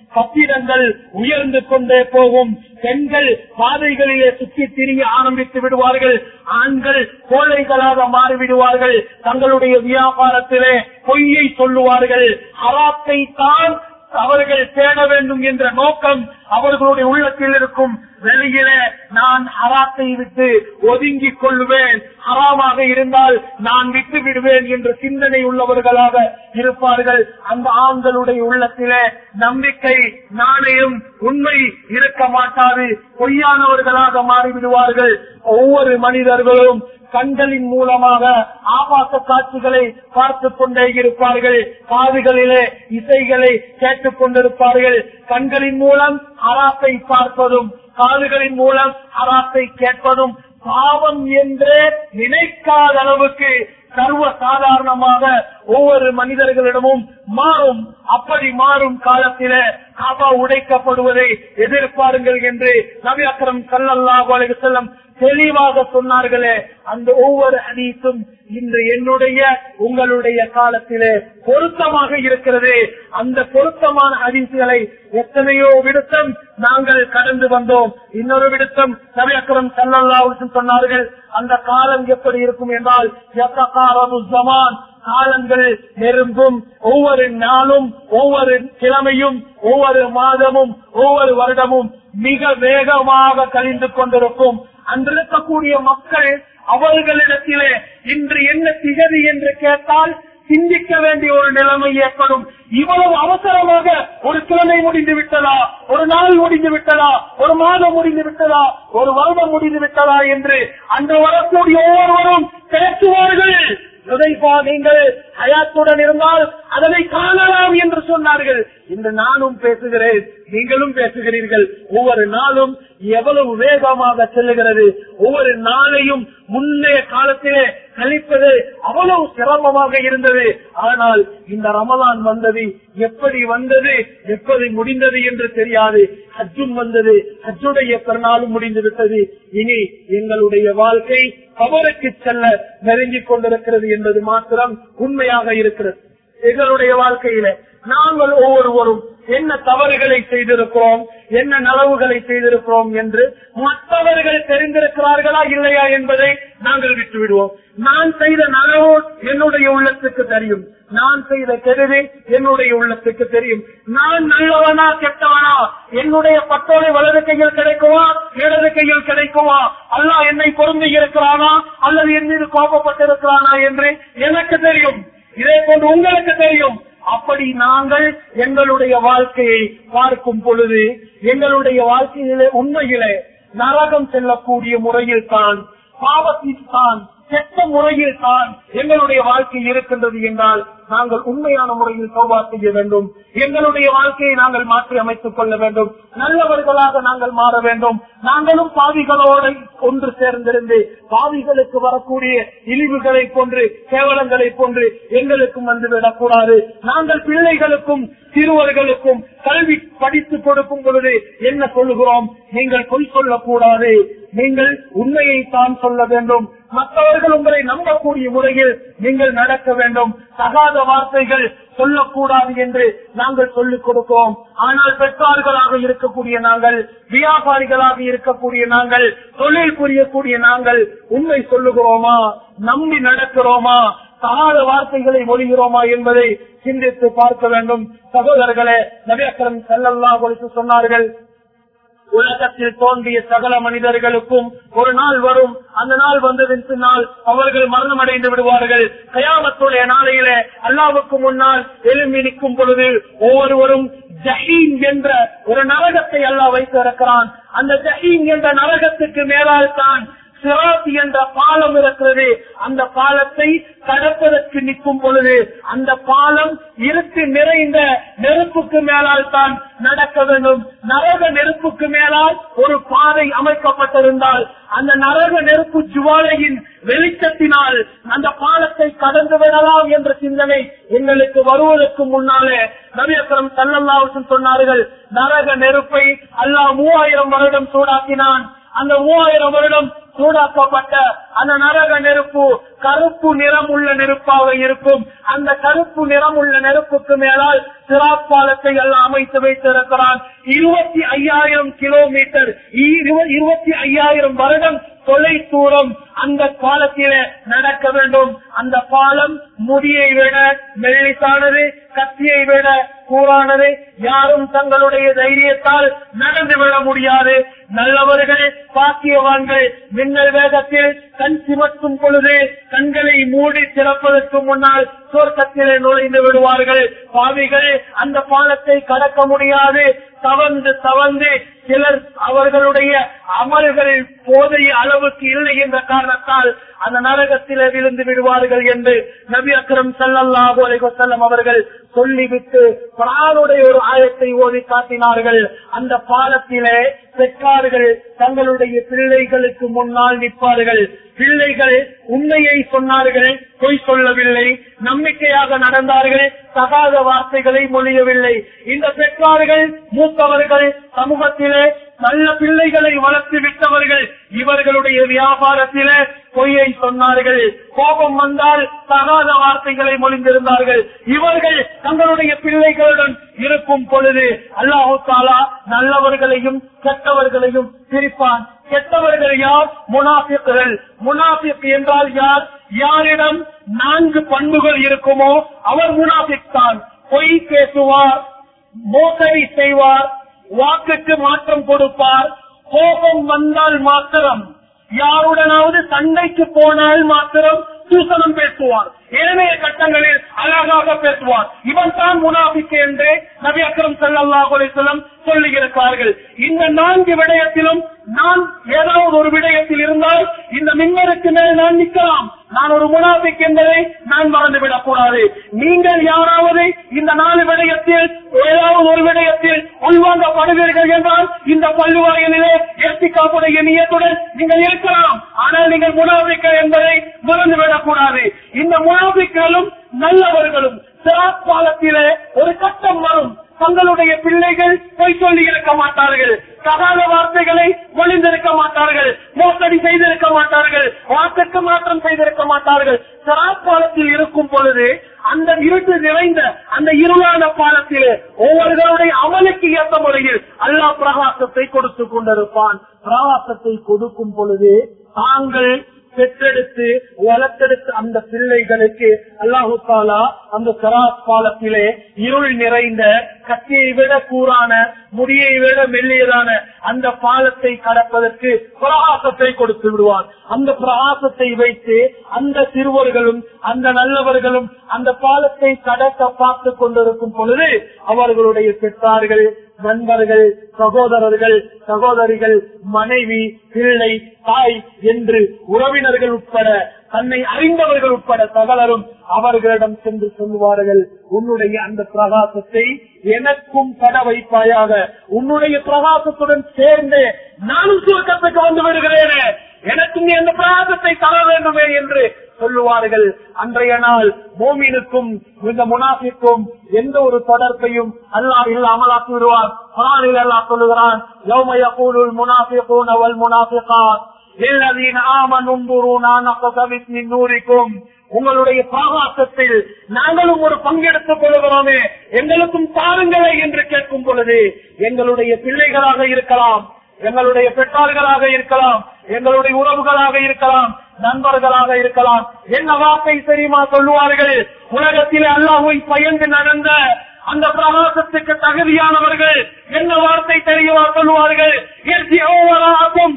கட்டிடங்கள் உயர்ந்து கொண்டே போகும் பெண்கள் பாதைகளிலே சுற்றி திரிய ஆரம்பித்து விடுவார்கள் ஆண்கள் கோழைகளாக மாறிவிடுவார்கள் தங்களுடைய வியாபாரத்திலே பொய்யை சொல்லுவார்கள் ஹராத்தை தான் அவர்கள் தேட வேண்டும் என்ற நோக்கம் அவர்களுடைய உள்ளத்தில் இருக்கும் வெளியிலே நான் ஹராத்தை விட்டு ஒதுங்கிக் கொள்வேன் ஹராமாக இருந்தால் நான் விட்டு விடுவேன் என்ற சிந்தனை உள்ளவர்களாக இருப்பார்கள் அந்த ஆண்களுடைய உள்ளத்திலே நம்பிக்கை நாணயம் உண்மை இருக்க மாட்டாது பொய்யானவர்களாக மாறிவிடுவார்கள் ஒவ்வொரு மனிதர்களும் கண்களின் மூலமாக ஆபாச காட்சிகளை பார்த்து கொண்டே இருப்பார்கள் காதுகளிலே இசைகளை கேட்டுக் கொண்டிருப்பார்கள் கண்களின் மூலம் அராத்தை பார்ப்பதும் காதுகளின் மூலம் அராத்தை கேட்பதும் பாவம் என்றே நினைக்காத அளவுக்கு சர்வ சாதாரணமாக ஒவ்வொரு மனிதர்களிடமும் மாறும் அப்படி மாறும் காலத்திலே காபா உடைக்கப்படுவதை எதிர்பாருங்கள் என்று நபி அக்கரம் சல்லல்லாஹு அலைஹி வஸல்லம் தெளிவாக சொன்னார்களே அந்த ஒவ்வொரு ஹதீஸும் இன்று என்னுடைய உங்களுடைய காலத்திலே பொருத்தமாக இருக்கிறது அந்த பொருத்தமான ஹதீசுகளை எத்தனையோ விடுத்தம் நாங்கள் கடந்து வந்தோம் இன்னொரு விடுத்தம் நபி அக்கரம் சல்லல்லாஹு சொன்னார்கள் அந்த காலம் எப்படி இருக்கும் என்றால் யத்தகாரது ஜமான் காலங்கள் நெருங்கும் ஒவ்வொரு நாளும் ஒவ்வொரு கிழமையும் ஒவ்வொரு மாதமும் ஒவ்வொரு வருடமும் மிக வேகமாக கழிந்து கொண்டிருக்கும் அன்றிருக்கக்கூடிய மக்கள் அவர்களிடத்திலே இன்று என்ன திகதி என்று கேட்டால் சிந்திக்க வேண்டிய ஒரு நிலைமை ஏற்படும் இவ்வளவு அவசரமாக ஒரு கிழமை முடிந்து விட்டதா ஒரு நாள் முடிந்து விட்டதா ஒரு மாதம் முடிந்து விட்டதா ஒரு வருடம் முடிந்து விட்டதா என்று அன்று வரக்கூடிய ஒவ்வொருவரும் பேசுவார்கள் உதைப்பா நீங்கள் ஹயாத்துடன் இருந்தால் அதனை காணலாம் என்று சொன்னார்கள் இன்று நானும் பேசுகிறேன் நீங்களும் பேசுகிறீர்கள் ஒவ்வொரு நாளும் எவ்வளவு வேகமாக செல்லுகிறது ஒவ்வொரு நாளையும் முன்னைய காலத்திலே கழிப்பது அவ்வளவு சிரமமாக இருந்தது ஆனால் இந்த ரமலான் வந்தது எப்படி வந்தது எப்படி முடிந்தது என்று தெரியாது ஹஜ்ஜும் வந்தது ஹஜ்ஜுடைய பெருநாளும் முடிந்து விட்டது இனி எங்களுடைய வாழ்க்கை கபருக்கு செல்ல நெருங்கிக் கொண்டிருக்கிறது என்பது மாத்திரம் உண்மையாக இருக்கிறது எங்களுடைய வாழ்க்கையில நாங்கள் ஒவ்வொருவரும் என்ன தவறுகளை செய்திருக்கிறோம் என்ன நலவுகளை செய்திருக்கிறோம் என்று மற்றவர்கள் தெரிந்திருக்கிறார்களா இல்லையா என்பதை நாங்கள் விட்டுவிடுவோம் நான் செய்த நலவு என்னுடைய உள்ளத்துக்கு தெரியும் நான் செய்த கெடுதி என்னுடைய உள்ளத்துக்கு தெரியும் நான் நல்லவனா கெட்டவனா என்னுடைய பட்டோலை வலது கையில் கிடைக்குமா இடது கையில் கிடைக்குமா அல்லாஹ் என்னை பொருந்தி இருக்கிறானா அல்லது என் மீது கோபப்பட்டிருக்கிறானா என்று எனக்கு தெரியும் இதே போன்று உங்களுக்கு தெரியும் அப்படி நாங்கள் எங்களுடைய வாழ்க்கையை பார்க்கும் பொழுது எங்களுடைய வாழ்க்கையிலே உண்மையிலே நரகம் செல்லக்கூடிய முறையில் தான் பாவத்தில் தான் கெட்ட முறையில் தான் எங்களுடைய வாழ்க்கை இருக்கின்றது என்றால் நாங்கள் உண்மையான முறையில் சோபா செய்ய வேண்டும் எங்களுடைய வாழ்க்கையை நாங்கள் மாற்றி அமைத்துக் கொள்ள வேண்டும் நல்லவர்களாக நாங்கள் மாற வேண்டும் நாங்களும் பாவிகளோடு ஒன்று சேர்ந்திருந்து பாவிகளுக்கு வரக்கூடிய இழிவுகளை போன்று கேவலங்களை போன்று எங்களுக்கும் வந்துவிடக் கூடாது நாங்கள் பிள்ளைகளுக்கும் சிறுவர்களுக்கும் கல்வி படித்து கொடுக்கும் பொழுது என்ன சொல்லுகிறோம் நீங்கள் பொய் சொல்லக்கூடாது நீங்கள் உண்மையை தான் சொல்ல வேண்டும் மற்றவர்கள் உங்களை நம்பக்கூடிய முறையில் நீங்கள் நடக்க வேண்டும் தகாத வார்த்தைகள் சொல்லக்கூடாது என்று நாங்கள் சொல்லிக் கொடுக்கிறோம் ஆனால் பெற்றார்களாக இருக்கக்கூடிய நாங்கள் வியாபாரிகளாக இருக்கக்கூடிய நாங்கள் தொழில் புரியக்கூடிய நாங்கள் உண்மை சொல்லுகிறோமா நம்பி நடக்கிறோமா தகாத வார்த்தைகளை மொழிகிறோமா என்பதை சிந்தித்து பார்க்க வேண்டும் சகோதரர்களே நபியக்கரம் செல்லல்லா கொடுத்து சொன்னார்கள் உலகத்தில் தோன்றிய சகல மனிதர்களுக்கும் ஒரு நாள் வரும் அந்த நாள் வந்ததன் பின்னால் அவர்கள் மரணம் அடைந்து விடுவார்கள் கயாமத்துடைய நாளையிலே அல்லாவுக்கு முன்னால் எழும்பி நிற்கும் பொழுது ஒவ்வொருவரும் ஜஹீம் என்ற ஒரு நரகத்தை அல்லாஹ் வைத்திருக்கிறான் அந்த ஜஹீம் என்ற நரகத்துக்கு மேலால் தான் சிராத்தி என்ற பாலம் இருக்கிறது அந்த பாலத்தை கடப்பதற்கு நிற்கும் பொழுது அந்த பாலம் இருட்டு நிறைந்த நெருப்புக்கு மேலால் தான் நடக்க வேண்டும் நரக நெருப்புக்கு மேலால் ஒரு பாதை அமைக்கப்பட்டிருந்தால் அந்த நரக நெருப்பு ஜுவாலையின் வெளிச்சத்தினால் அந்த பாலத்தை கடந்து விடலாம் என்ற சிந்தனை எங்களுக்கு வருவதற்கு முன்னாலே நவியக்கரம் தல்லல்லாவுக்கும் சொன்னார்கள் நரக நெருப்பை அல்லாஹ் மூவாயிரம் வருடம் சூடாக்கினான் அந்த மூவாயிரம் வருடம் சூடாக்கப்பட்ட அந்த நரக நெருப்பு கருப்பு நிறம் உள்ள நெருப்பாக இருக்கும் அந்த கருப்பு நிறம் உள்ள நெருப்புக்கு மேலால் சிராப்பாலத்தை எல்லாம் அமைத்து வைத்திருக்கிறான் இருபத்தி ஐயாயிரம் கிலோமீட்டர் இரு- இருபத்தி ஐயாயிரம் வருடம் தொலை தூரம் அந்த பாலத்திலே நடக்க வேண்டும் அந்த பாலம் முடியை விட மெல்லிசானது கத்தியை விட கூறானது யாரும் தங்களுடைய தைரியத்தால் நடந்து விட முடியாது நல்லவர்கள் பாக்கியவான்கள் மின்னல் வேகத்தில் கண் சிவக்கும் பொழுது கண்களை மூடி திறப்பதற்கு முன்னால் சொர்க்கத்திலே நுழைந்து விடுவார்கள் பாவிகள் அந்த பாலத்தை கடக்க முடியாது தவந்து தவந்து சிலர் அவர்களுடைய அமல்களில் போதைய அளவுக்கு இல்லை என்ற காரணத்தால் அந்த நரகத்திலே விழுந்து விடுவார்கள் என்று நபி அக்ரம் சல்லல்லாஹு அலைஹி வஸல்லம் அவர்கள் சொல்லிவிட்டு குரானுடைய ஒரு ஆயத்தை ஓதி காட்டினார்கள் அந்த பாலத்திலே பெற்றார்கள் தங்களுடைய பிள்ளைகளுக்கு முன்னால் நிற்பார்கள் பிள்ளைகள் உண்மையை சொன்னார்கள் பொய் சொல்லவில்லை நம்பிக்கையாக நடந்தார்கள் தகாத வார்த்தைகளை மொழியவில்லை இந்த பெற்றார்கள் மூத்தவர்கள் சமூகத்திலே நல்ல பிள்ளைகளை வளர்த்து விட்டவர்கள் இவர்களுடைய வியாபாரத்திலே பொய்யை சொன்னார்கள் கோபம் வந்தால் தகாத வார்த்தைகளை மொழிந்திருந்தார்கள் இவர்கள் தங்களுடைய பிள்ளைகளுடன் இருக்கும் பொழுது அல்லாஹு தாலா நல்லவர்களையும் கெட்டவர்களையும் பிரிப்பான் கெட்டவர்கள் யார் முனாஃபிக்குகள் முனாஃபிக் என்றால் யார் யாரிடம் நான்கு பண்புகள் இருக்குமோ அவர் முனாஃபிக் தான் பொய் பேசுவார் மோசடி செய்வார் வாக்குக்கு மாற்றம் கொடுப்பார் கோபம் வந்தால் மாத்திரம் யாருடனாவது சண்டைக்கு போனால் மாத்திரம் சூசனம் பேசுவார் ஏனைய கட்டங்களில் அழகாக பேசுவார் இவன் தான் முனாபிக்கு என்று நபி அக்கரம் ஸல்லல்லாஹு அலைஹி வஸல்லம் சொல்லுகிறார்கள் இந்த நான்கு விடயத்திலும் நான் ஏதாவது ஒரு விடயத்தில் இருந்தால் இந்த மின்னருக்கு மேல் நான் நிற்கலாம் நான் ஒரு முனாபிக் என்பதை நான் மறந்துவிடக் கூடாது நீங்கள் யாராவது இந்த நாலு விடயத்தில் ஏதாவது ஒரு விடயத்தில் உள்வாங்கப்படுவீர்கள் என்றால் இந்த பல்லுவாயிலே எர்த்திக்காப்புடைய நியத்துடன் நீங்கள் இருக்கலாம் ஆனால் நீங்கள் முனாபிக்க என்பதை மறந்துவிடக் கூடாது இந்த முனாபிக்களும் நல்லவர்களும் சிறாப்பாலத்திலே ஒரு கட்டம் வரும் தங்களுடைய பிள்ளைகள் பொய் சொல்லி இருக்க மாட்டார்கள் தகாத வார்த்தைகளை ஒளிந்திருக்க மாட்டார்கள் மோசடி செய்திருக்க மாட்டார்கள் வாக்குக்கு மாற்றம் செய்திருக்க மாட்டார்கள் சிறாப்பாலத்தில் இருக்கும் பொழுது அந்த இருட்டு நிறைந்த அந்த இருளான பாலத்திலே ஒவ்வொருவருடைய அமலுக்கு ஏற்ற முறையில் அல்லாஹ் பிரகாசத்தை கொடுத்து கொண்டிருப்பான் பிரகாசத்தை கொடுக்கும் பொழுது தாங்கள் பெற்றெடுத்து வளர்த்தெடுத்த அந்த பிள்ளைகளுக்கு அல்லாஹு தாலா அந்த சராத் பாலத்திலே இருள் நிறைந்த கத்தியை விட கூறான முடியை விட மெல்லியதான அந்த பாலத்தை கடப்பதற்கு பிரகாசத்தை கொடுத்து விடுவார் அந்த பிரகாசத்தை வைத்து அந்த சிறுவர்களும் அந்த நல்லவர்களும் அந்த பாலத்தை கடக்க பார்த்து கொண்டிருக்கும் பொழுது அவர்களுடைய பெற்றார்கள் நண்பர்கள் சகோதரர்கள் சகோதரிகள் மனைவி பிள்ளை தாய் என்று உறவினர்கள் உட்பட தன்னை அறிந்தவர்கள் உட்பட சகலரும் அவர்களிடம் சென்று சொல்லுவார்கள் உன்னுடைய அந்த பிரகாசத்தை எனக்கும் பட வைப்பாயாக உன்னுடைய பிரகாசத்துடன் சேர்ந்து நானும் சுருக்கத்துக்கு வந்து விடுகிறேனே எனக்கும் நீ அந்த பிரகாசத்தை தர வேண்டுமே என்று சொல்லுவார்கள் அன்றைய நாள் பூமியினுக்கும் இந்த முனாஃபிக்கும் எந்த ஒரு தொடர்பையும் அல்லாஹ் இல்லாமலாக்கி விடுவார் குரானில் அல்லாஹ் சொல்லுகிறான் யௌம யகூலுல் முனாஃபிகூன வல் முனாஃபிகாத் للذين آمنوا انظرونا نقتبس من نوركم உங்களுடைய பிரகாசத்தில் நாங்களும் ஒரு பங்கெடுத்துக் கொள்கிறோமே எங்களுக்கும் தாருங்களே என்று கேட்கும் பொழுது எங்களுடைய பிள்ளைகளாக இருக்கலாம் எங்களுடைய பெற்றார்களாக இருக்கலாம் எங்களுடைய உறவுகளாக இருக்கலாம் நண்பர்களாக இருக்கலாம் என்ன வார்த்தை தெரியுமா சொல்லுவார்கள் உலகத்தில் அல்லாஹை பயந்து நடந்த அந்த பிரகாசத்துக்கு தகுதியானவர்கள் என்ன வார்த்தை தெரியுமா சொல்லுவார்கள் இயற்கையோவராகும்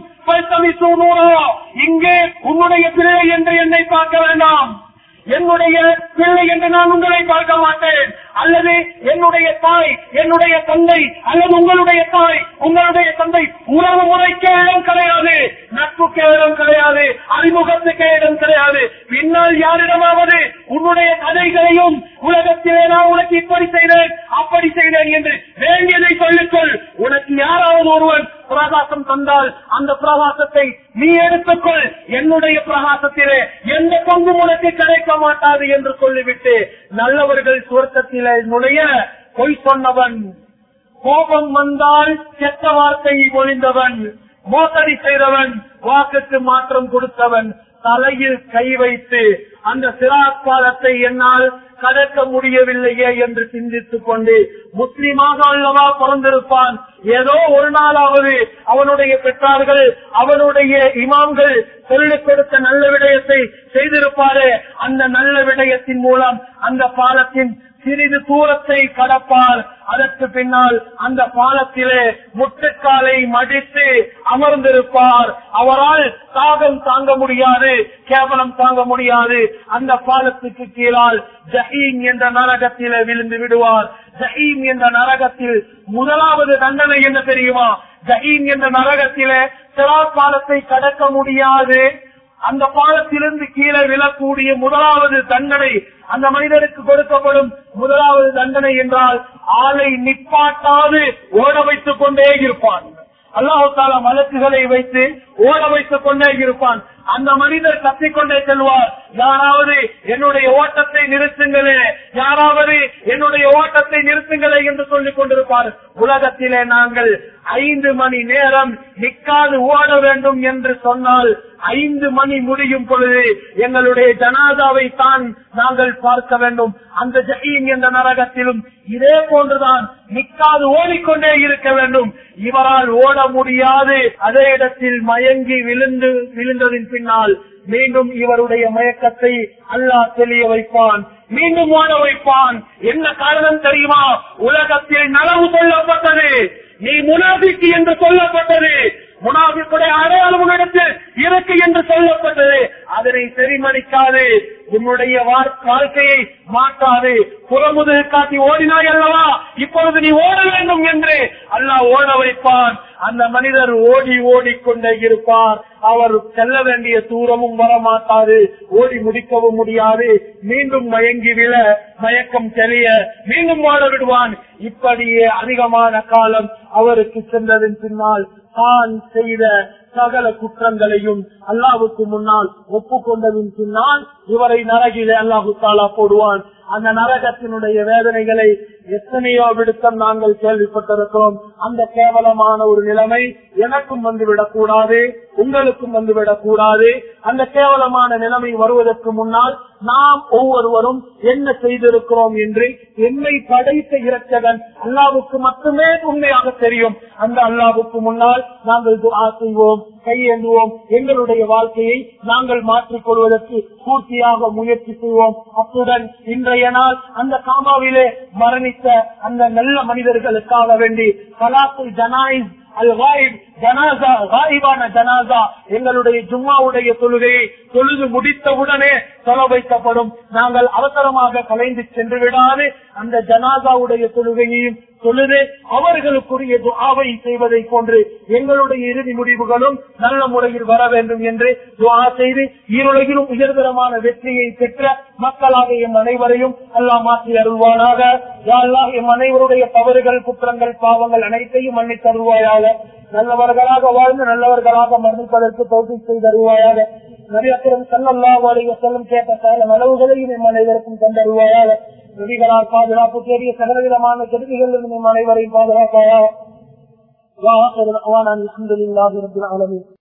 இங்கே உன்னுடைய பிள்ளை என்று என்னை பார்க்க வேண்டாம் என்னுடைய பிள்ளை என்று நான் உங்களை பார்க்க மாட்டேன் அல்லது என்னுடைய தாய் என்னுடைய தந்தை அல்லது உங்களுடைய தாய் உங்களுடைய தந்தை உறவு முறைக்கு இடம் கிடையாது நட்புக்கு இடம் கிடையாது அறிமுகத்துக்கு இடம் கிடையாது பின்னால் யாரிடமாவது உன்னுடைய கதைகளையும் உலகத்திலே நான் உனக்கு இப்படி செய்தேன் அப்படி செய்தேன் என்று வேண்டியதை சொல்லிக்கொள் உனக்கு யாராவது ஒருவன் பிரகாசம் தந்தால் அந்த பிரகாசத்தை நீ எடுத்துக்கொள் என்னுடைய பிரகாசத்திலே எந்த பங்கும் உனக்கு கிடைக்க மாட்டாது என்று சொல்லிவிட்டு நல்லவர்கள் சுவர்க்கத்திலே நுழைய பொய் சொன்னவன் கோபம் வந்தால் கெட்ட வார்த்தையை ஒழிந்தவன் மோசடி செய்தவன் வாக்குக்கு மாற்றம் கொடுத்தவன் தலையில் கை வைத்து அந்த சிராத்பாதத்தை என்னால் கடக்க முடியவில்லையே என்று சிந்தித்துக் கொண்டு முஸ்லிமாக அல்லவா பிறந்திருப்பான் ஏதோ ஒரு நாளாவது அவனுடைய பெற்றார்கள் அவனுடைய இமாம்கள் சொல்லிக் கொடுத்த நல்ல விடயத்தை செய்திருப்பாரே அந்த நல்ல விடயத்தின் மூலம் அந்த பாலத்தின் சிறிது தூரத்தை கடப்பார் அதற்கு பின்னால் அந்த பாலத்திலே முட்டுக்காலை மடித்து அமர்ந்திருப்பார் அவரால் தாகம் தாங்க முடியாது கேவலம் தாங்க முடியாது அந்த பாலத்துக்கு கீழால் ஜஹீம் என்ற நரகத்திலே விழுந்து விடுவார் ஜஹீம் என்ற நரகத்தில் முதலாவது தண்டனை என்ன தெரியுமா ஜஹீம் என்ற நரகத்திலே சிறார் பாலத்தை கடக்க முடியாது அந்த பாலத்திலிருந்து கீழே விழக்கூடிய முதலாவது தண்டனை அந்த மனிதனுக்கு கொடுக்கப்படும் முதலாவது தண்டனை என்றால் ஆளை நிப்பாட்டாது ஓட வைத்துக் கொண்டே இருப்பான் அல்லாஹு தாலா மலக்குகளை வைத்து ஓட வைத்துக் கொண்டே இருப்பான் அந்த மனிதர் கத்திக்கொண்டே செல்வார் யாராவது என்னுடைய ஓட்டத்தை நிறுத்துங்களே யாராவது என்னுடைய ஓட்டத்தை நிறுத்துங்களே என்று சொல்லிக் கொண்டிருப்பார் உலகத்திலே நாங்கள் ஐந்து மணி நேரம் நிக்காது ஓட வேண்டும் என்று சொன்னால் ஐந்து மணி முடியும் பொழுது எங்களுடைய ஜனாதாவை தான் நாங்கள் பார்க்க வேண்டும் அந்த ஜஹீம் என்ற நரகத்திலும் இதே போன்றுதான் நிக்காது ஓடிக்கொண்டே இருக்க வேண்டும் இவரால் ஓட முடியாது அதே இடத்தில் மயங்கி விழுந்து விழுந்ததின் பின்னால் மீண்டும் இவருடைய மயக்கத்தை அல்லாஹ் தெளிய வைப்பான் மீண்டும் ஓட வைப்பான் என்ன காரணம் தெரியுமா உலகத்தில் நலவு சொல்லப்பட்டது நீ முனாபிக்கு என்று சொல்லப்பட்டது முனாபிக்குடைய அடையாளம் உன்னிடத்தில் இருக்கு என்று சொல்லப்பட்டது அதனை செறிமணிக்காது உன்னுடைய வா- வாழ்க்கையை மாற்றாது புறமுது காட்டி ஓடினாய் அல்லவா இப்பொழுது நீ ஓட வேண்டும் என்று அல்லாஹ் ஓட வைப்பான் அந்த மனிதர் ஓடி ஓடிக்கொண்டே இருப்பார் அவர் செல்ல வேண்டிய தூரமும் வரமாட்டாது ஓடி முடிக்கவும் முடியாது மீண்டும் மயங்கி விழ மயக்கம் தெளிய மீண்டும் ஓட விடுவான் இப்படியே அதிகமான காலம் அவருக்கு சென்றதன் பின்னால் தான் செய்த சகல குற்றங்களையும் அல்லாவுக்கு முன்னால் ஒப்புக்கொண்டதின் பின்னால் இவரை நரகிலே அல்லாஹு தாலா போடுவான் அந்த நரகத்தினுடைய வேதனைகளை எத்தனையோ விடுத்தம் நாங்கள் கேள்விப்பட்டிருக்கிறோம் அந்த கேவலமான ஒரு நிலைமை எனக்கும் வந்துவிடக் கூடாது உங்களுக்கும் வந்துவிடக் கூடாது அந்த கேவலமான நிலைமை வருவதற்கு முன்னால் நாம் ஒவ்வொருவரும் என்ன செய்திருக்கிறோம் என்று என்னை படைத்த இரட்சகன் அல்லாவுக்கு மட்டுமே உண்மையாக தெரியும் அந்த அல்லாவுக்கு முன்னால் நாங்கள் துஆ செய்வோம் கையேந்துவோம் எங்களுடைய வாழ்க்கையை நாங்கள் மாற்றிக் கொள்வதற்கு பூர்த்தியாக முயற்சி செய்வோம் அத்துடன் இன்றைய நாள் அந்த காமாவிலே மரணித்த அந்த நல்ல மனிதர்களுக்காக வேண்டி கலாத்து ஜனாயிஸ் அல் வாயிப் ஜனாசா வாயிபான ஜனாசா எங்களுடைய ஜும்மாவுடைய தொழுகையை தொழுது முடித்தவுடனே தொல வைக்கப்படும் நாங்கள் அவசரமாக கலைந்து சென்று விடாது அந்த ஜனாசாவுடைய தொழுகையையும் தொழுது அவர்களுக்குரிய துஆவை செய்வதை போன்று எங்களுடைய இறுதி முடிவுகளும் நல்ல முறையில் வர வேண்டும் என்று துஆ செய்து ஈருலகிலும் உயர்தரமான வெற்றியை பெற்ற மக்களாக எம் அனைவரையும் அல்லாஹ் மாற்றி அருள்வானாக யா அல்லாஹ் எம் அனைவருடைய தவறுகள் குற்றங்கள் பாவங்கள் அனைத்தையும் மன்னித்து அருள்வாயாக நல்லவர்களாக வாழ்ந்து நல்லவர்களாக மரணிப்பதற்கு தோல்வி செய்து அருள்வாயாக நபியக்கரம் சல்லல்லாஹு அலைஹி வஸல்லம் கேட்ட கால அளவுகளையும் எம் அனைவருக்கும் தந்தருவாயாக நபிகளால் பாதுகாப்பு தேடிய சகலவிதமான கெடுதிகள் எம் அனைவரையும் பாதுகாப்பாயாக الحمد لله رب العالمين